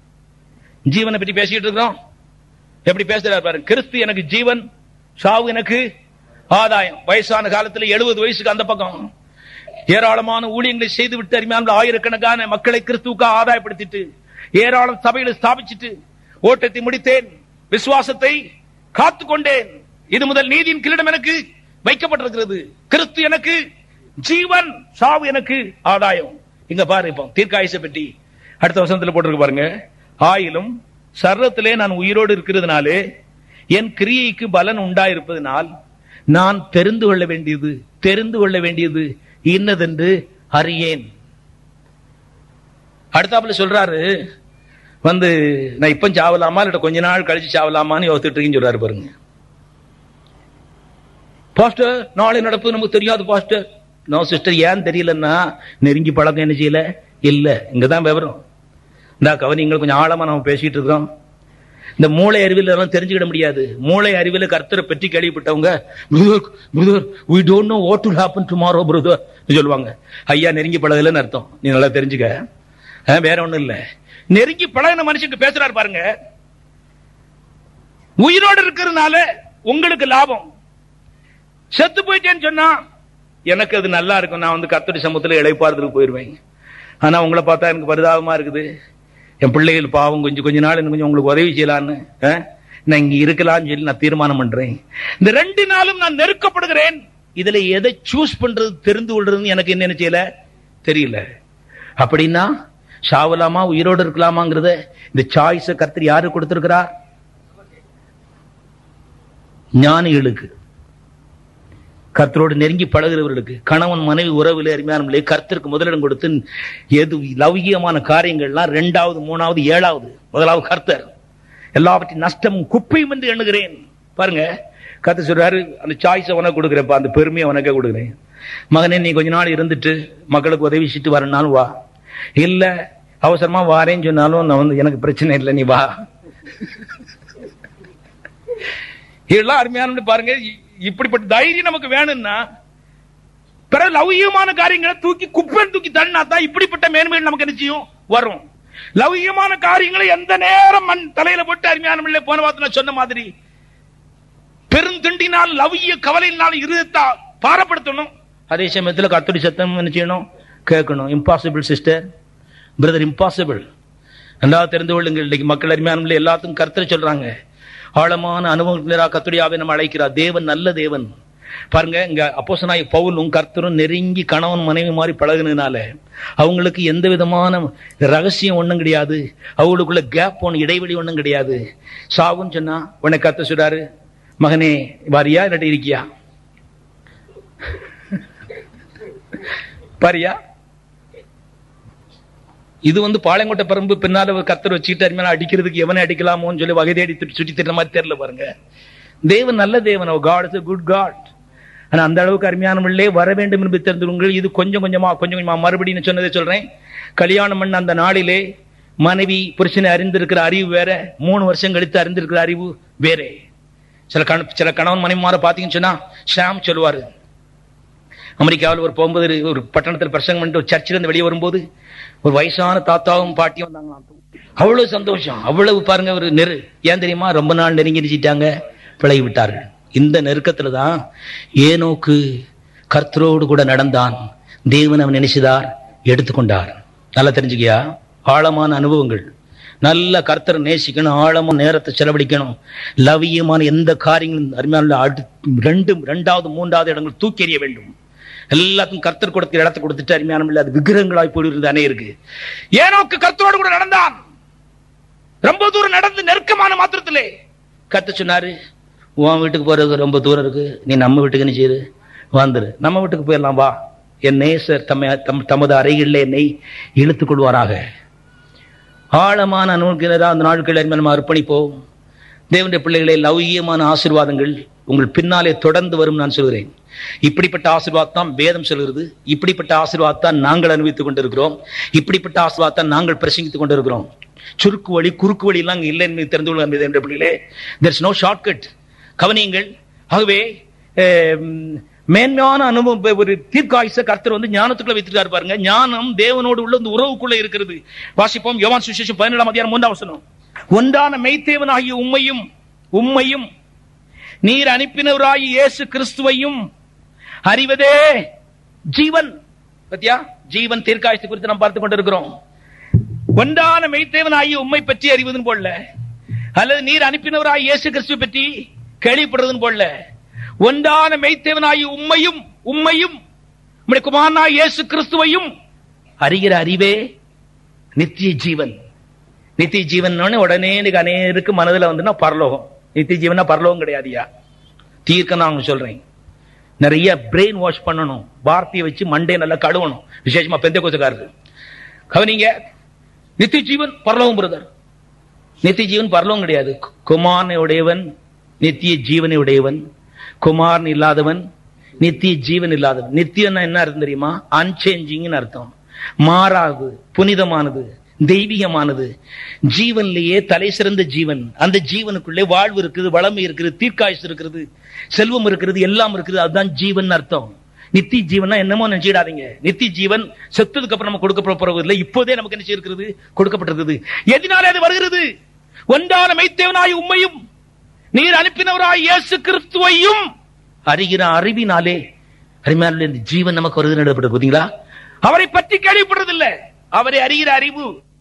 ஜீவனை பற்றி பேசிட்டு இருக்கிறோம் எப்படி பேசுறாரு பாருங்க கிறிஸ்து எனக்கு ஜீவன் சாவு எனக்கு ஆதாயம் வயசான காலத்தில் எழுபது வயசுக்கு அந்த பக்கம் ஏராளமான ஊழியங்களை செய்து விட்டு அருமையான ஆயிரக்கணக்கான மக்களை கிறிஸ்துவுக்காக ஆதாயப்படுத்திட்டு ஏராளம் சபைகளை ஸ்தாபிச்சிட்டு ஓட்டத்தை முடித்தேன் விசுவாசத்தை காத்து கொண்டேன் இது முதல் நீதியின் கிரீடம் எனக்கு வைக்கப்பட்டிருக்கிறது கிறிஸ்து எனக்கு ஜீவன் சாவு எனக்கு ஆதாயம் இங்க பாரு இப்போ தீர்க்காயுசை பற்றி அடுத்த வசனத்தில் போட்டிருக்கு பாருங்க ஆயிலும் சர்வத்திலே நான் உயிரோடு இருக்கிறதுனாலே என் கிரியைக்கு பலன் உண்டாயிருப்பதனால் நான் தெரிந்து கொள்ள வேண்டியது தெரிந்து கொள்ள வேண்டியது இன்னதென்று அறியேன் அடுத்தாப்புல சொல்றாரு வந்து நான் இப்ப சாவலாமா இல்ல கொஞ்ச நாள் கழிச்சு சாவலாமான்னு யோசிச்சுட்டு இருக்கேன்னு சொல்றாரு பாருங்க பாஸ்டர் நாளை நடப்பு நமக்கு தெரியாது பாஸ்டர் நோ சிஸ்டர் ஏன் தெரியலன்னா நெருங்கி பழக்கம் என்ன செய்யல இல்ல இங்கதான் விவரம் இந்த கவனிங்கள் கொஞ்சம் ஆழமா நம்ம பேசிட்டு இருக்கோம் இந்த மூளை அறிவில் எல்லாம் தெரிஞ்சுக்கிட முடியாது மூளை அறிவில் கர்த்தரை பற்றி கேள்விப்பட்டவங்க brother brother we don't know what will happen tomorrow brother சொல்லுவாங்க ஐயா நெருங்கி பழகலன்னு அர்த்தம் நீ நல்லா தெரிஞ்சுக்க ஆ, வேற ஒண்ணும் இல்ல நெருங்கி பழகின மனுஷன் பேசுறாரு பாருங்க உயிரோடு இருக்கிறதுனால உங்களுக்கு லாபம் செத்து போயிட்டேன்னு சொன்னா எனக்கு அது நல்லா இருக்கும் நான் வந்து கத்தடி சமூகத்துல இழைப்பாறுதலுக்கு போயிருவேன் ஆனா உங்களை பார்த்தா எனக்கு பரிதாபமா இருக்குது என் பிள்ளைகள் பாவம் கொஞ்சம் கொஞ்ச நாள் இன்னும் கொஞ்சம் உங்களுக்கு உதவி செய்யலான்னு ஆ? நான் இங்க இருக்கலாம்னு சொல்லி நான் தீர்மானம் பண்றேன் இந்த ரெண்டு நாளும் நான் நெருக்கப்படுகிறேன் இதுல எதை சூஸ் பண்றது தெரிந்து கொள்றதுன்னு எனக்கு என்ன செய்யல தெரியல அப்படின்னா சாவலாமா உயிரோடு இருக்கலாமாங்கிறத இந்த சாய்ஸ கர்த்தர் யாரு கொடுத்திருக்கிறார் ஞானிகளுக்கு கர்த்தரோடு நெருங்கி பழகுறவர்களுக்கு கணவன் மனைவி உறவில் அருமையானவர்களே கர்த்தருக்கு முதலிடம் கொடுத்து எது லௌகியமான காரியங்கள்லாம் ரெண்டாவது மூணாவது ஏழாவது முதலாவது கர்த்தர் எல்லாவற்றையும் நஷ்டமும் குப்பையும் என்று எண்ணுகிறேன் பாருங்க கர்த்தர் சொல்றாரு அந்த சாய்ஸை உனக்கு கொடுக்குறேன்ப்பா அந்த பெருமையை உனக்கே கொடுக்குறேன் மகனே நீ கொஞ்ச நாள் இருந்துட்டு மக்களுக்கு உதவி செஞ்சுட்டு வரனாலும் வா இல்ல அவசரமா வாரேன்னு சொன்னாலும் நான் வந்து எனக்கு பிரச்சனை இல்லை நீ வா இதெல்லாம் அருமையான பாருங்க இ- இப்படிப்பட்ட தைரியம் நமக்கு வேணும்னா பிறகு லௌகியமான காரியங்களை தூக்கி குப்பைன்னு தூக்கி தள்ளினா தான் இப்படிப்பட்ட மேன்மைகள் நமக்கு நிச்சயம் வரும் லௌகியமான காரியங்களை எந்த நேரம் மண் தலையில போட்டு அருமையான போன வாரத்துல நான் சொன்ன மாதிரி பெருந்திண்டினால் லவ்ய கவலையினால் இருதத்தா பாரப்படுத்தணும் அதே சமயத்துல கத்தடி சத்தம் என்ன செய்யணும் கேட்கணும் இம்பாசிபிள் சிஸ்டர் பிரதர் இம்பாசிபிள் நல்லா தெரிந்து கொள்ளுங்கள் இன்னைக்கு மக்கள் அருமையான எல்லாத்துக்கும் கருத்துல சொல்றாங்க ஆழமான அனுபவங்களா கத்துடியாவை நம்ம அழைக்கிறார் தேவன் நல்ல தேவன் பாருங்க இங்க அப்போசனாய் பவுலும் கர்த்தரும் நெருங்கி கணவன் மனைவி மாதிரி பழகுனதுனால அவங்களுக்கு எந்த விதமான ரகசியம் ஒண்ணும் கிடையாது அவங்களுக்குள்ள கேப் ஒண்ணு இடைவெளி ஒண்ணும் கிடையாது சாவுன்னு சொன்னா உன்னை கத்த சொல்றாரு மகனே வாரியா இல்லாட்டி இருக்கியா பாரியா இது வந்து பாளையங்கோட்டை பரம்பு பின்னால ஒரு கத்தர் வச்சுக்கிட்டு அருமையான அடிக்கிறதுக்கு எவனை அடிக்கலாமோன்னு சொல்லி வகை தேடி திட்டு- சுற்றி திட்டுற மாதிரி தெரியல பாருங்க தேவன் நல்ல தேவன் காட் இஸ் குட் காட் ஆனா அந்த அளவுக்கு அருமையானவர்களே வர வேண்டும் என்று தெரிந்துங்கள் இது கொஞ்சம் கொஞ்சமா கொஞ்சம் கொஞ்சமா மறுபடியும் சொன்னதை சொல்றேன் கல்யாணம் பண்ண அந்த நாளிலே மனைவி புருஷனை அறிந்திருக்கிற அறிவு வேற மூணு வருஷம் கழித்து அறிந்திருக்கிற அறிவு வேறே சில கண சில கணவன் மனைவி மாற பாத்தீங்கன்னு சொன்னா ஷாம் சொல்லுவாரு அமெரிக்காவில் ஒரு போகும்போது ஒரு பட்டணத்தில் பிரசங்கம் பண்ணிட்டு ஒரு சர்ச்சில் இருந்து வெளியே வரும்போது ஒரு வயசான தாத்தாவும் பாட்டியும் வந்தாங்களாம் அவ்வளவு சந்தோஷம் அவ்வளவு பாருங்க ஒரு நெரு ஏன் தெரியுமா ரொம்ப நாள் நெருங்கி நிச்சிட்டாங்க பிழை விட்டார்கள் இந்த நெருக்கத்துல தான் ஏனோக்கு கர்த்தரோடு கூட நடந்தான் தேவன் அவன் நினைச்சுதார் எடுத்துக்கொண்டார் நல்லா தெரிஞ்சுக்கியா ஆழமான அனுபவங்கள் நல்ல கர்த்தரை நேசிக்கணும் ஆழமான நேரத்தை செலவழிக்கணும் லவியமான எந்த காரியங்களும் அருமையான அடுத்து ரெண்டு ரெண்டாவது மூன்றாவது இடங்கள் தூக்கி எறிய வேண்டும் எல்லாத்துக்கும் கர்த்தர் கொடுத்த இடத்தை கொடுத்துட்டு அருமையான இல்லை அது விக்கிரகங்களாய் போயிருந்தானே இருக்கு ஏனோக்கு கர்த்தரோடு கூட நடந்தான் ரொம்ப தூரம் நடந்து நெருக்கமான மாத்திரத்திலே கத்த சொன்னாரு உன் வீட்டுக்கு போறது ரொம்ப தூரம் இருக்கு நீ நம்ம வீட்டுக்கு என்ன செய்யுது வந்துரு நம்ம வீட்டுக்கு போயிடலாம் வா என் நேசர் தம்மை தம் தமது அறைகளில் என்னை இழுத்துக் கொள்வாராக ஆழமான அனுபவத்தினரா அந்த நாட்கள் நம்ம அர்ப்பணிப்போம் தேவனுடைய பிள்ளைகளை லௌகியமான ஆசீர்வாதங்கள் உங்கள் பின்னாலே தொடர்ந்து வரும் நான் சொல்கிறேன் இப்படிப்பட்ட ஆசீர்வாதம் தான் வேதம் சொல்கிறது இப்படிப்பட்ட ஆசீர்வாதத்தான் நாங்கள் அனுபவித்துக் கொண்டிருக்கிறோம் இப்படிப்பட்ட ஆசீர்வாதத்தான் நாங்கள் பிரசங்கித்துக் கொண்டிருக்கிறோம் சுருக்கு வழி குறுக்கு வழி எல்லாம் இல்லை என்று தெரிந்து கொள்ள தேவனுடைய பிள்ளைகளே there's no ஷார்ட்கட் கவனியுங்கள் ஆகவே அஹ், மேன்மையான அனுபவம் ஒரு தீர்க்காயுச கர்த்தர் வந்து ஞானத்துக்குள்ள வைத்திருக்காரு பாருங்க ஞானம் தேவனோடு உள்ள இந்த உறவுக்குள்ள இருக்கிறது வாசிப்போம் யோவான் சுவிசேஷம் பதினேழாம் அதிகாரம் மூன்றாம் வசனம் ஒன்றான மெய்த்தேவன் ஆகிய உம்மையும் உம்மையும் நீர் அனுப்பினவராகி இயேசு கிறிஸ்துவையும் அறிவதே ஜீவன் பத்தியா ஜீவன் தீர்க்காயுசு குறித்து நாம் பார்த்துக் கொண்டிருக்கிறோம் ஒன்றான மெய்த்தேவன் ஆகிய உம்மை பற்றி அறிவதுன்னு போடல அல்லது நீர் அனுப்பினவராய் இயேசு கிறிஸ்துவை பற்றி கேள்விப்படுறதுன்னு போடல ஒன்றான மெய்த்தேவன் ஆகிய உம்மையும் உம்மையும் உம்முடைய குமாரனாய் இயேசு கிறிஸ்துவையும் அறிகிற அறிவே நித்திய ஜீவன் நித்திய ஜீவன் உடனே எனக்கு அநேருக்கு மனதுல வந்துன்னா பரலோகம் நித்திய ஜீவனா பரலோகம் கிடையாதுயா தீர்க்க நான் உங்களுக்கு சொல்றேன் நிறைய பிரெயின் வாஷ் பண்ணணும் வார்த்தையை வச்சு மண்டே நல்லா கழுவணும் விசேஷமா பெந்த கோசக்காரரு கவனிங்க நித்திய ஜீவன் பரலோகம் பிரதர் நித்திய ஜீவன் பரலோகம் கிடையாது குமாரனை உடையவன் நித்திய ஜீவனை உடையவன் குமாரன் இல்லாதவன் நித்திய ஜீவன் இல்லாதவன் நித்தியம்னா என்ன அர்த்தம் தெரியுமா அன்சேஞ்சிங்னு அர்த்தம் மாறாது புனிதமானது தெய்வீகமானது ஜீவன்லேயே தலை சிறந்த ஜீவன் அந்த ஜீவனுக்குள்ளே வாழ்வு இருக்குது வளமை இருக்குது தீர்க்காயுசு இருக்கிறது செல்வம் இருக்கிறது எல்லாம் இருக்குது அதுதான் ஜீவன் அர்த்தம் நித்திய ஜீவனா என்னமோ நினைச்சிடாதீங்க நித்திய ஜீவன் செத்ததுக்கு அப்புறம் நம்ம கொடுக்க போறது இல்லை இப்போதே நமக்கு என்ன இருக்கிறது கொடுக்கப்பட்டிருக்கிறது எதனால அது வருகிறது ஒன்றான மெய்த்தேவனாய் உண்மையும் நீர் அனுப்பினவராய் இயேசு கிறிஸ்துவையும் அறிகிற அறிவினாலே அருமையான இந்த ஜீவன் நமக்கு வருது நடப்பட்டு பார்த்தீங்களா அவரை பற்றி கேள்விப்படுறதில்லை அவரை அறிகிற அறிவு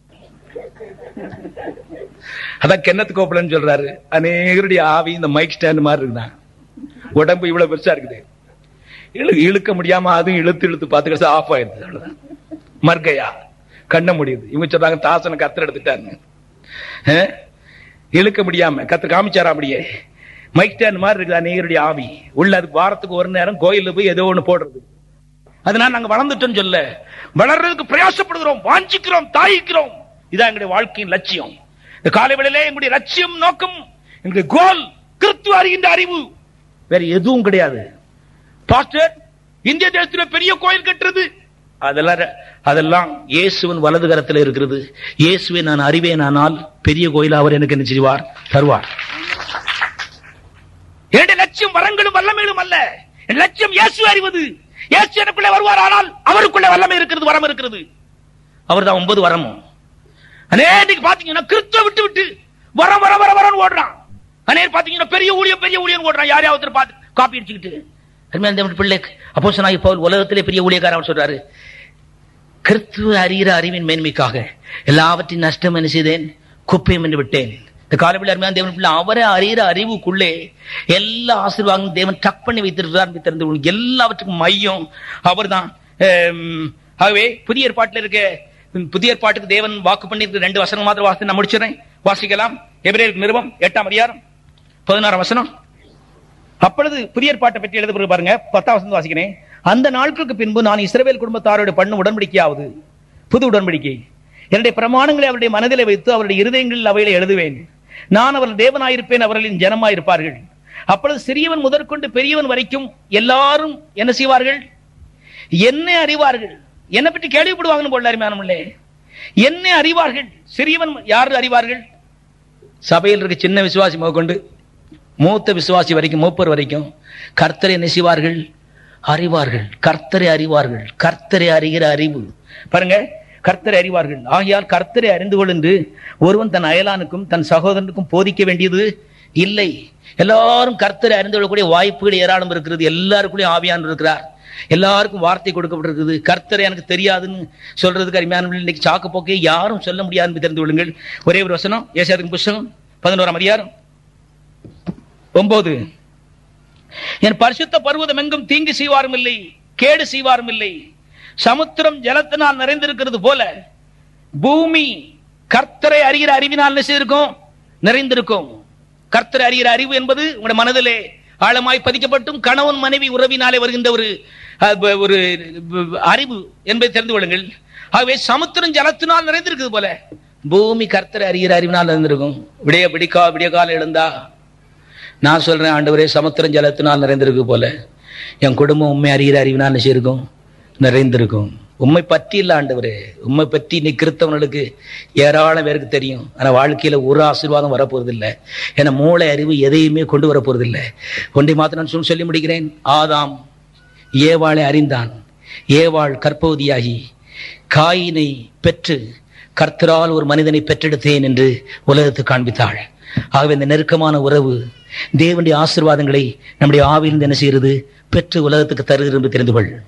அதான் கென்னத் கோப்பலன்னு சொல்றாரு அநேகருடைய ஆவி இந்த மைக் ஸ்டாண்ட் மாதிரி இருக்குதான் உடம்பு இவ்வளவு பெருசா இருக்குது இழு இழுக்க முடியாம அதுவும் இழுத்து இழுத்து பார்த்து கடைசி ஆஃப் ஆயிடுது அவ்வளவுதான் மர்கையா கண்ண முடியுது இவங்க சொல்றாங்க தாசனை கத்தர் எடுத்துட்டாருங்க அஹ்? இழுக்க முடியாம கத்தர் காமிச்சாரா அப்படியே மைக் ஸ்டாண்ட் மாதிரி இருக்குது அநேகருடைய ஆவி உள்ள அது வாரத்துக்கு ஒரு நேரம் கோயில்ல போய் ஏதோ ஒண்ணு போடுறது அதனால நாங்க வளர்ந்துட்டோம் சொல்ல வளர்றதுக்கு பிரயாசப்படுகிறோம் வாஞ்சிக்கிறோம் தாயிக்கிறோம் இதான் எங்களுடைய வாழ்க்கையின் லட்சியம் இந்த காலை வேளையிலே எங்களுடைய லட்சியம் நோக்கம் எங்களுடைய கோல் கிறிஸ்துவ அறிகின்ற அறிவு வேற எதுவும் கிடையாது பாஸ்டர் இந்திய தேசத்துல பெரிய கோயில் கட்டுறது அதெல்லாம் அதெல்லாம் இயேசுவின் வலது கரத்தில் இருக்கிறது இயேசுவை நான் அறிவேனானால் பெரிய கோயில் அவர் எனக்கு என்ன செய்வார் தருவார் என்னுடைய லட்சியம் வரங்களும் வல்லமைகளும் அல்ல என் லட்சியம் இயேசு அறிவது இயேசு எனக்குள்ளே வருவார் ஆனால் அவருக்குள்ளே வல்லமை இருக்கிறது வரம் இருக்கிறது அவர் தான் ஒன்பது வரமும் அநேக பாத்தீங்கன்னா கிறிஸ்துவ விட்டு விட்டு வரம் வர வர வரன்னு ஓடுறான் அநேக பாத்தீங்கன்னா பெரிய ஊழியம் பெரிய ஊழியம் ஓடுறான் யாரையாவது ஒருத்தர் பார்த்து காப்பி அடிச்சுக்கிட்டு அருமையான தேவனுடைய பிள்ளை அப்போ சொன்னாங்க பவுல் உலகத்திலே பெரிய ஊழியக்காரன் சொல்றாரு கிறிஸ்துவ அறிகிற அறிவின் மேன்மைக்காக எல்லாவற்றின் நஷ்டம் என்ன செய்தேன் குப்பையும் என்று விட்டேன் இந்த காலவில் அருமையான தேவன் பிள்ளை அவரை அறிகிற அறிவுக்குள்ளே எல்லா ஆசீர்வாதங்களும் தேவன் டக் பண்ணி வைத்திருக்கிறார் என்று தெரிந்து கொள்ளுங்கள். எல்லாவற்றுக்கும் மையம் அவர்தான் ஆம், ஆகவே புதிய ஏற்பாட்டில் இருக்க புதிய ஏற்பாட்டுக்கு தேவன் வாக்கு பண்ணி ரெண்டு வசனம் மாத்திரம் வாசித்து நான் முடிச்சிடறேன் வாசிக்கலாம் எபிரேயருக்கு நிறுவம் எட்டாம் அதிகாரம் பதினாறாம் வசனம் அப்பொழுது புதிய ஏற்பாட்டை பற்றி எழுத பாருங்க பத்தாம் வசனம் வாசிக்கிறேன் அந்த நாட்களுக்கு பின்பு நான் இஸ்ரவேல் குடும்பத்தாரோடு பண்ணும் உடன்படிக்கையாவது புது உடன்படிக்கை என்னுடைய பிரமாணங்களை அவருடைய மனதிலே வைத்து அவருடைய இருதயங்களில் அவைகளை எழுதுவேன் நான் அவர்கள் தேவனாயிருப்பேன் அவர்களின் ஜனமாயிருப்பார்கள் அப்பொழுது சிறியவன் முதற்கொண்டு பெரியவன் வரைக்கும் எல்லாரும் என்ன செய்வார்கள் என்ன அறிவார்கள் என்னை பற்றி கேள்விப்படுவாங்கன்னு போல அருமையானவர்களே என்ன அறிவார்கள் சிறியவன் யார் அறிவார்கள் சபையில் இருக்க சின்ன விசுவாசி முதற்கொண்டு மூத்த விசுவாசி வரைக்கும் மூப்பர் வரைக்கும் கர்த்தரை என்ன செய்வார்கள் அறிவார்கள் கர்த்தரை அறிவார்கள் கர்த்தரை அறிகிற அறிவு பாருங்க கர்த்தரை அறிவார்கள் ஆகையால் கர்த்தரை அறிந்து கொள் என்று ஒருவன் தன் அயலானுக்கும் தன் சகோதரனுக்கும் போதிக்க வேண்டியது இல்லை எல்லாரும் கர்த்தரை அறிந்து கொள்ளக்கூடிய வாய்ப்புகள் ஏராளம் இருக்கிறது எல்லாருக்குள்ளேயும் ஆவியான் இருக்கிறார் எல்லாருக்கும் வார்த்தை கொடுக்கப்பட்டிருக்குது கர்த்தரை எனக்கு தெரியாதுன்னு சொல்றதுக்கு அருமையான இன்னைக்கு சாக்கு போக்கே யாரும் சொல்ல முடியாதுன்னு தெரிந்து கொள்ளுங்கள் ஒரே ஒரு வசனம் ஏசாதின் புஸ்தகம் பதினோராம் அதிகாரம் ஒன்பது என் பரிசுத்த பர்வதம் எங்கும் தீங்கு செய்வாரும் இல்லை கேடு செய்வாரும் இல்லை சமுத்திரம் ஜலத்தினால் நிறைந்திருக்கிறது போல பூமி கர்த்தரை அறிகிற அறிவினால் என்ன செய்திருக்கும் நிறைந்திருக்கும் கர்த்தரை அறிகிற அறிவு என்பது உங்களுடைய மனதிலே ஆழமாய் பதிக்கப்பட்டும் கணவன் மனைவி உறவினாலே வருகின்ற ஒரு அஹ், ஒரு அறிவு என்பதை தெரிந்து கொள்ளுங்கள் ஆகவே சமுத்திரம் ஜலத்தினால் நிறைந்திருக்குது போல பூமி கர்த்தரை அறிகிற அறிவினால் நிறைந்திருக்கும் விடிய பிடிக்கா விடிய காலம் எழுந்தா நான் சொல்றேன் ஆண்டவரே சமுத்திரம் ஜலத்தினால் நிறைந்திருக்கு போல என் குடும்பம் உண்மை அறிகிற அறிவினால் என்ன செய்திருக்கும் நிறைந்திருக்கும் உண்மை பற்றி இல்லை ஆண்டவரே உண்மை பற்றி இன்னைக்கு கிறிஸ்தவர்களுக்கு ஏராளம் பேருக்கு தெரியும் ஆனா வாழ்க்கையில ஒரு ஆசீர்வாதம் வரப்போறது இல்லை ஏன்னா மூளை அறிவு எதையுமே கொண்டு வரப்போறது இல்லை ஒன்றை மாத்திரம் நான் சொல்லி சொல்லி முடிக்கிறேன் ஆதாம் ஏவாளை அறிந்தான் ஏவாள் கற்பவதியாகி காயினை பெற்று கர்த்தரால் ஒரு மனிதனை பெற்றெடுத்தேன் என்று உலகத்துக்கு காண்பித்தாள் ஆகவே இந்த நெருக்கமான உறவு தேவனுடைய ஆசீர்வாதங்களை நம்முடைய ஆவியிலிருந்து என்ன செய்கிறது பெற்று உலகத்துக்கு தருகிறது என்று தெரிந்து கொள்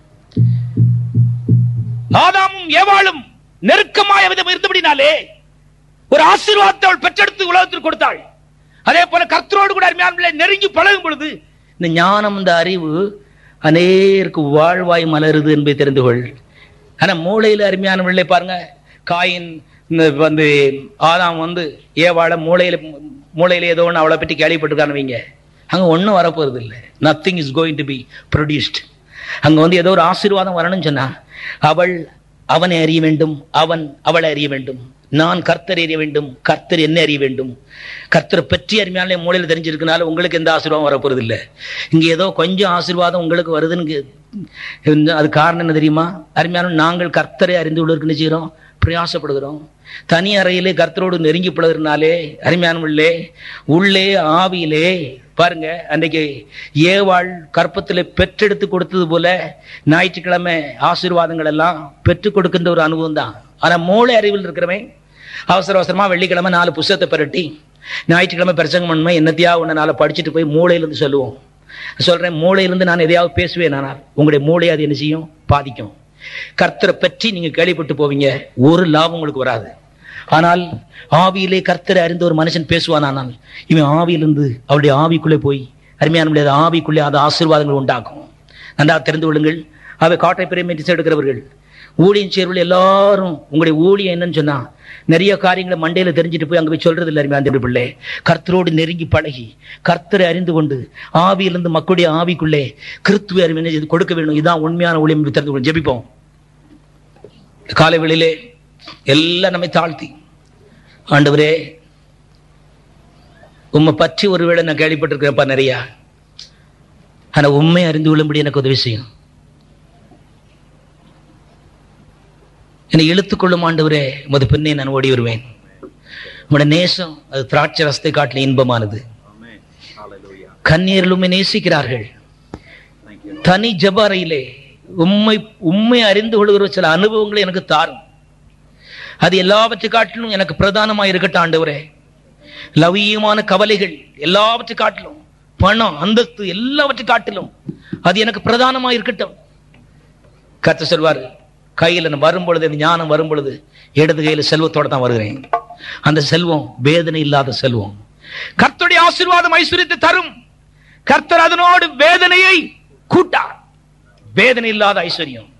ஆதாமும் ஏவாளும் நெருக்கமாய விதம் இருந்தபடினாலே ஒரு ஆசீர்வாதத்தை அவள் பெற்றெடுத்து உலகத்திற்கு கொடுத்தாள் அதே போல கர்த்தரோடு கூட அருமையான நெருங்கி பழகும் பொழுது இந்த ஞானம் இந்த அறிவு அநேருக்கு வாழ்வாய் மலருது என்பதை தெரிந்து கொள் ஆனா மூளையில அருமையான பிள்ளை பாருங்க காயின் இந்த வந்து ஆதாம் வந்து ஏவாள மூளையில மூளையில ஏதோ ஒன்று அவளை பற்றி கேள்விப்பட்டிருக்கான்னு வைங்க அங்க ஒன்றும் வரப்போறது இல்லை nothing is going to be produced அங்க வந்து ஏதோ ஒரு ஆசீர்வாதம் வரணும்னு சொன்னா அவள் அவனை அறிய வேண்டும் அவன் அவளை அறிய வேண்டும் நான் கர்த்தர் அறிய வேண்டும் கர்த்தர் என்ன அறிய வேண்டும் கர்த்தரை பற்றி அருமையான மூலையில் தெரிஞ்சிருக்கனால உங்களுக்கு எந்த ஆசீர்வாதம் வரப்போறது இல்லை இங்க ஏதோ கொஞ்சம் ஆசீர்வாதம் உங்களுக்கு வருதுன்னு அது காரணம் என்ன தெரியுமா அருமையான நாங்கள் கர்த்தரை அறிந்து கொள்வதற்கு என்ன செய்கிறோம் பிரயாசப்படுகிறோம் தனி அறையிலே கர்த்தரோடு நெருங்கி பழகிறனாலே அருமையானவர்களே உள்ளே ஆவியிலே பாருங்க அன்றைக்கு ஏவாள் கற்பத்தில் பெற்றெடுத்து கொடுத்தது போல ஞாயிற்றுக்கிழமை ஆசீர்வாதங்கள் எல்லாம் பெற்றுக் கொடுக்கின்ற ஒரு அனுபவம் தான் ஆனா மூளை அறிவில் இருக்கிறவன் அவசர அவசரமா வெள்ளிக்கிழமை நாலு புஸ்தகத்தை பெரட்டி ஞாயிற்றுக்கிழமை பிரசங்கம் பண்ண என்னத்தையா ஒன்று நாளை படிச்சுட்டு போய் மூளையிலிருந்து சொல்லுவோம் சொல்றேன் மூளையிலிருந்து நான் எதையாவது பேசுவேன் ஆனால் உங்களுடைய மூளை அது என்ன செய்யும் பாதிக்கும் கர்த்தரை பற்றி நீங்க கேள்விப்பட்டு போவீங்க ஒரு லாபம் உங்களுக்கு வராது ஆனால் ஆவியிலே கர்த்தரை அறிந்த ஒரு மனுஷன் பேசுவான் ஆனால் இவன் ஆவியிலிருந்து அவருடைய ஆவிக்குள்ளே போய் அருமையான முடியாத ஆவிக்குள்ளே அது ஆசீர்வாதங்கள் உண்டாக்கும் நன்றாக தெரிந்து கொள்ளுங்கள் அவை காட்டை பிரேமிச்சு எடுக்கிறவர்கள் ஊழியம் சேர்வில் எல்லாரும் உங்களுடைய ஊழியம் என்னன்னு சொன்னா நிறைய காரியங்களை மண்டையில தெரிஞ்சுட்டு போய் அங்க போய் சொல்றது இல்லை அருமையான பிள்ளை கர்த்தரோடு நெருங்கி பழகி கர்த்தரை அறிந்து கொண்டு ஆவியிலிருந்து மக்களுடைய ஆவிக்குள்ளே கிறித்துவ அறிவு என்ன செய்து கொடுக்க வேண்டும் இதுதான் உண்மையான ஊழியம் என்று தெரிந்து கொண்டு ஜெபிப்போம் காலை வேளையிலே எல்லாம் நம்மை தாழ்த்தி ஆண்டவரே உம்மை பற்றி ஒருவேளை நான் கேள்விப்பட்டிருக்கிறேன்ப்பா நிறையா ஆனா உண்மை அறிந்து கொள்ளும்படி எனக்கு உதவி செய்யும் என்னை இழுத்துக்கொள்ளும் ஆண்டவரே உமது பின்னே நான் ஓடி வருவேன் உம்முடைய நேசம் அது திராட்சை ரசத்தை காட்டில இன்பமானது கண்ணீரில் உண்மை நேசிக்கிறார்கள் தனி ஜப அறையிலே உண்மை உண்மை அறிந்து கொள்கிற சில அனுபவங்களை எனக்கு தாரும் அது எல்லாவற்றை காட்டிலும் எனக்கு பிரதானமா இருக்கட்டும் ஆண்டவரே லவீயமான கவலைகள் எல்லாவற்றை காட்டிலும் பணம் அந்தஸ்து எல்லாவற்றை காட்டிலும் அது எனக்கு பிரதானமா இருக்கட்டும் கத்த சொல்வாரு கையில நான் வரும் பொழுது இந்த ஞானம் வரும் பொழுது இடது கையில செல்வத்தோட தான் வருகிறேன் அந்த செல்வம் வேதனை இல்லாத செல்வம் கர்த்தருடைய ஆசீர்வாதம் ஐஸ்வர்யத்தை தரும் கர்த்தர் அதனோடு வேதனையை கூட்டார் வேதனை இல்லாத ஐஸ்வர்யம்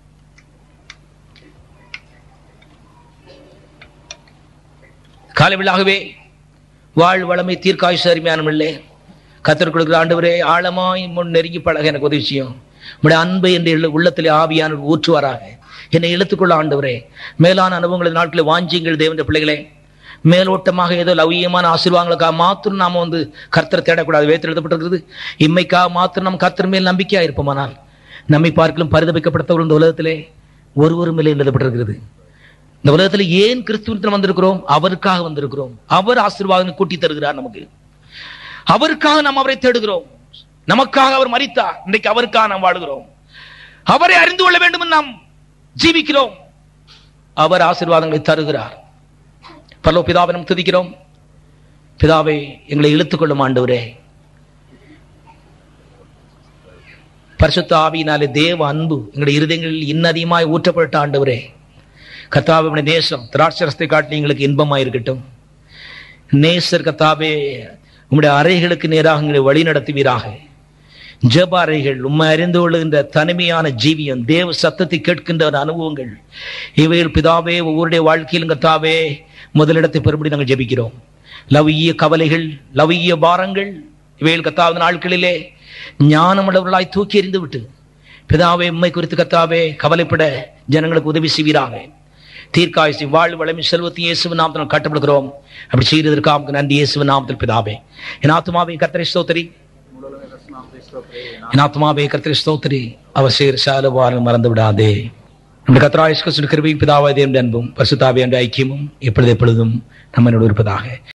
காலவிழாகவே வாழ் வளமை தீர்க்காயுசு அருமையானமில்லை கத்தர் கொடுக்கிற ஆண்டவரே ஆழமாய் முன் நெருங்கி பழக எனக்கு உதவி செய்யும் உடைய அன்பை என்ற உள்ள- உள்ளத்திலே ஆவியான ஊற்றுவாராக என்னை இழுத்துக்கொள்ள ஆண்டவரே மேலான அனுபவங்கள் நாட்களில் வாஞ்சிங்கள் தேவன்ற பிள்ளைகளே மேலோட்டமாக ஏதோ லவியமான ஆசீர்வாதங்களுக்காக மாத்திரம் நாம வந்து கர்த்தரை தேடக்கூடாது வேத்தில் எழுதப்பட்டிருக்கிறது இம்மைக்காக மாத்திரம் நம் கர்த்தர் மேல் நம்பிக்கையா இருப்போமானால் நம்மை பார்க்கலும் பரிதபிக்கப்பட்டவர்கள் இந்த உலகத்திலே ஒருவரும் இல்லை எழுதப்பட்டிருக்கிறது இந்த உலகத்துல ஏன் கிறிஸ்துவத்தில் வந்திருக்கிறோம் அவருக்காக வந்திருக்கிறோம் அவர் ஆசீர்வாதம் கூட்டி தருகிறார் நமக்கு அவருக்காக நாம் அவரை தேடுகிறோம் நமக்காக அவர் மரித்தார் இன்றைக்கு அவருக்காக நாம் வாழுகிறோம் அவரை அறிந்து கொள்ள வேண்டும் என்று நாம் ஜீவிக்கிறோம் அவர் ஆசீர்வாதங்களை தருகிறார் பரலோ பிதாவை நாம் துதிக்கிறோம் பிதாவை எங்களை இழுத்துக்கொள்ளும் ஆண்டவரே பரிசுத்த ஆவியினாலே தேவ அன்பு எங்களுடைய இருதயங்களில் இன்னதிகமாய் ஊற்றப்பட்ட ஆண்டவரே கத்தாவுடைய நேசம் திராட்சரத்தை காட்டி எங்களுக்கு இன்பமாய் இருக்கட்டும் நேசர் கத்தாவே உம்முடைய அறைகளுக்கு நேராக எங்களை வழி நடத்துவீராக ஜெப அறைகள் உண்மை அறிந்து கொள்ளுகின்ற தனிமையான ஜீவியம் தேவ சத்தத்தை கேட்கின்ற ஒரு அனுபவங்கள் இவைகள் பிதாவே ஒவ்வொருடைய வாழ்க்கையிலும் கத்தாவே முதலிடத்தை பெறும்படி நாங்கள் ஜெபிக்கிறோம் லவிய கவலைகள் லவிய பாரங்கள் இவைகள் கத்தாவது நாட்களிலே ஞானமுள்ளவர்களாய் தூக்கி எறிந்து விட்டு பிதாவே உண்மை குறித்து கத்தாவே கவலைப்பட ஜனங்களுக்கு உதவி செய்வீராக தீர்க்காயுசி வாழ் வளமை செல்வத்தை இயேசுவின் நாமத்தில் கட்டப்படுகிறோம் அப்படி செய்ததற்காக நன்றி இயேசுவின் நாமத்தில் பிதாவே என் ஆத்மாவை கர்த்தரை ஸ்தோத்திரி என் ஆத்மாவை கர்த்தரை ஸ்தோத்திரி அவர் செய்கிற சாலுவாரம் மறந்து விடாதே நம்முடைய கத்ராயுஷ்கு கிருபை பிதாவாய் தேவனுடைய அன்பும் பரிசுத்தாவே என்ற ஐக்கியமும் எப்பொழுது எப்பொழுதும் நம்மளோடு இருப்பதாக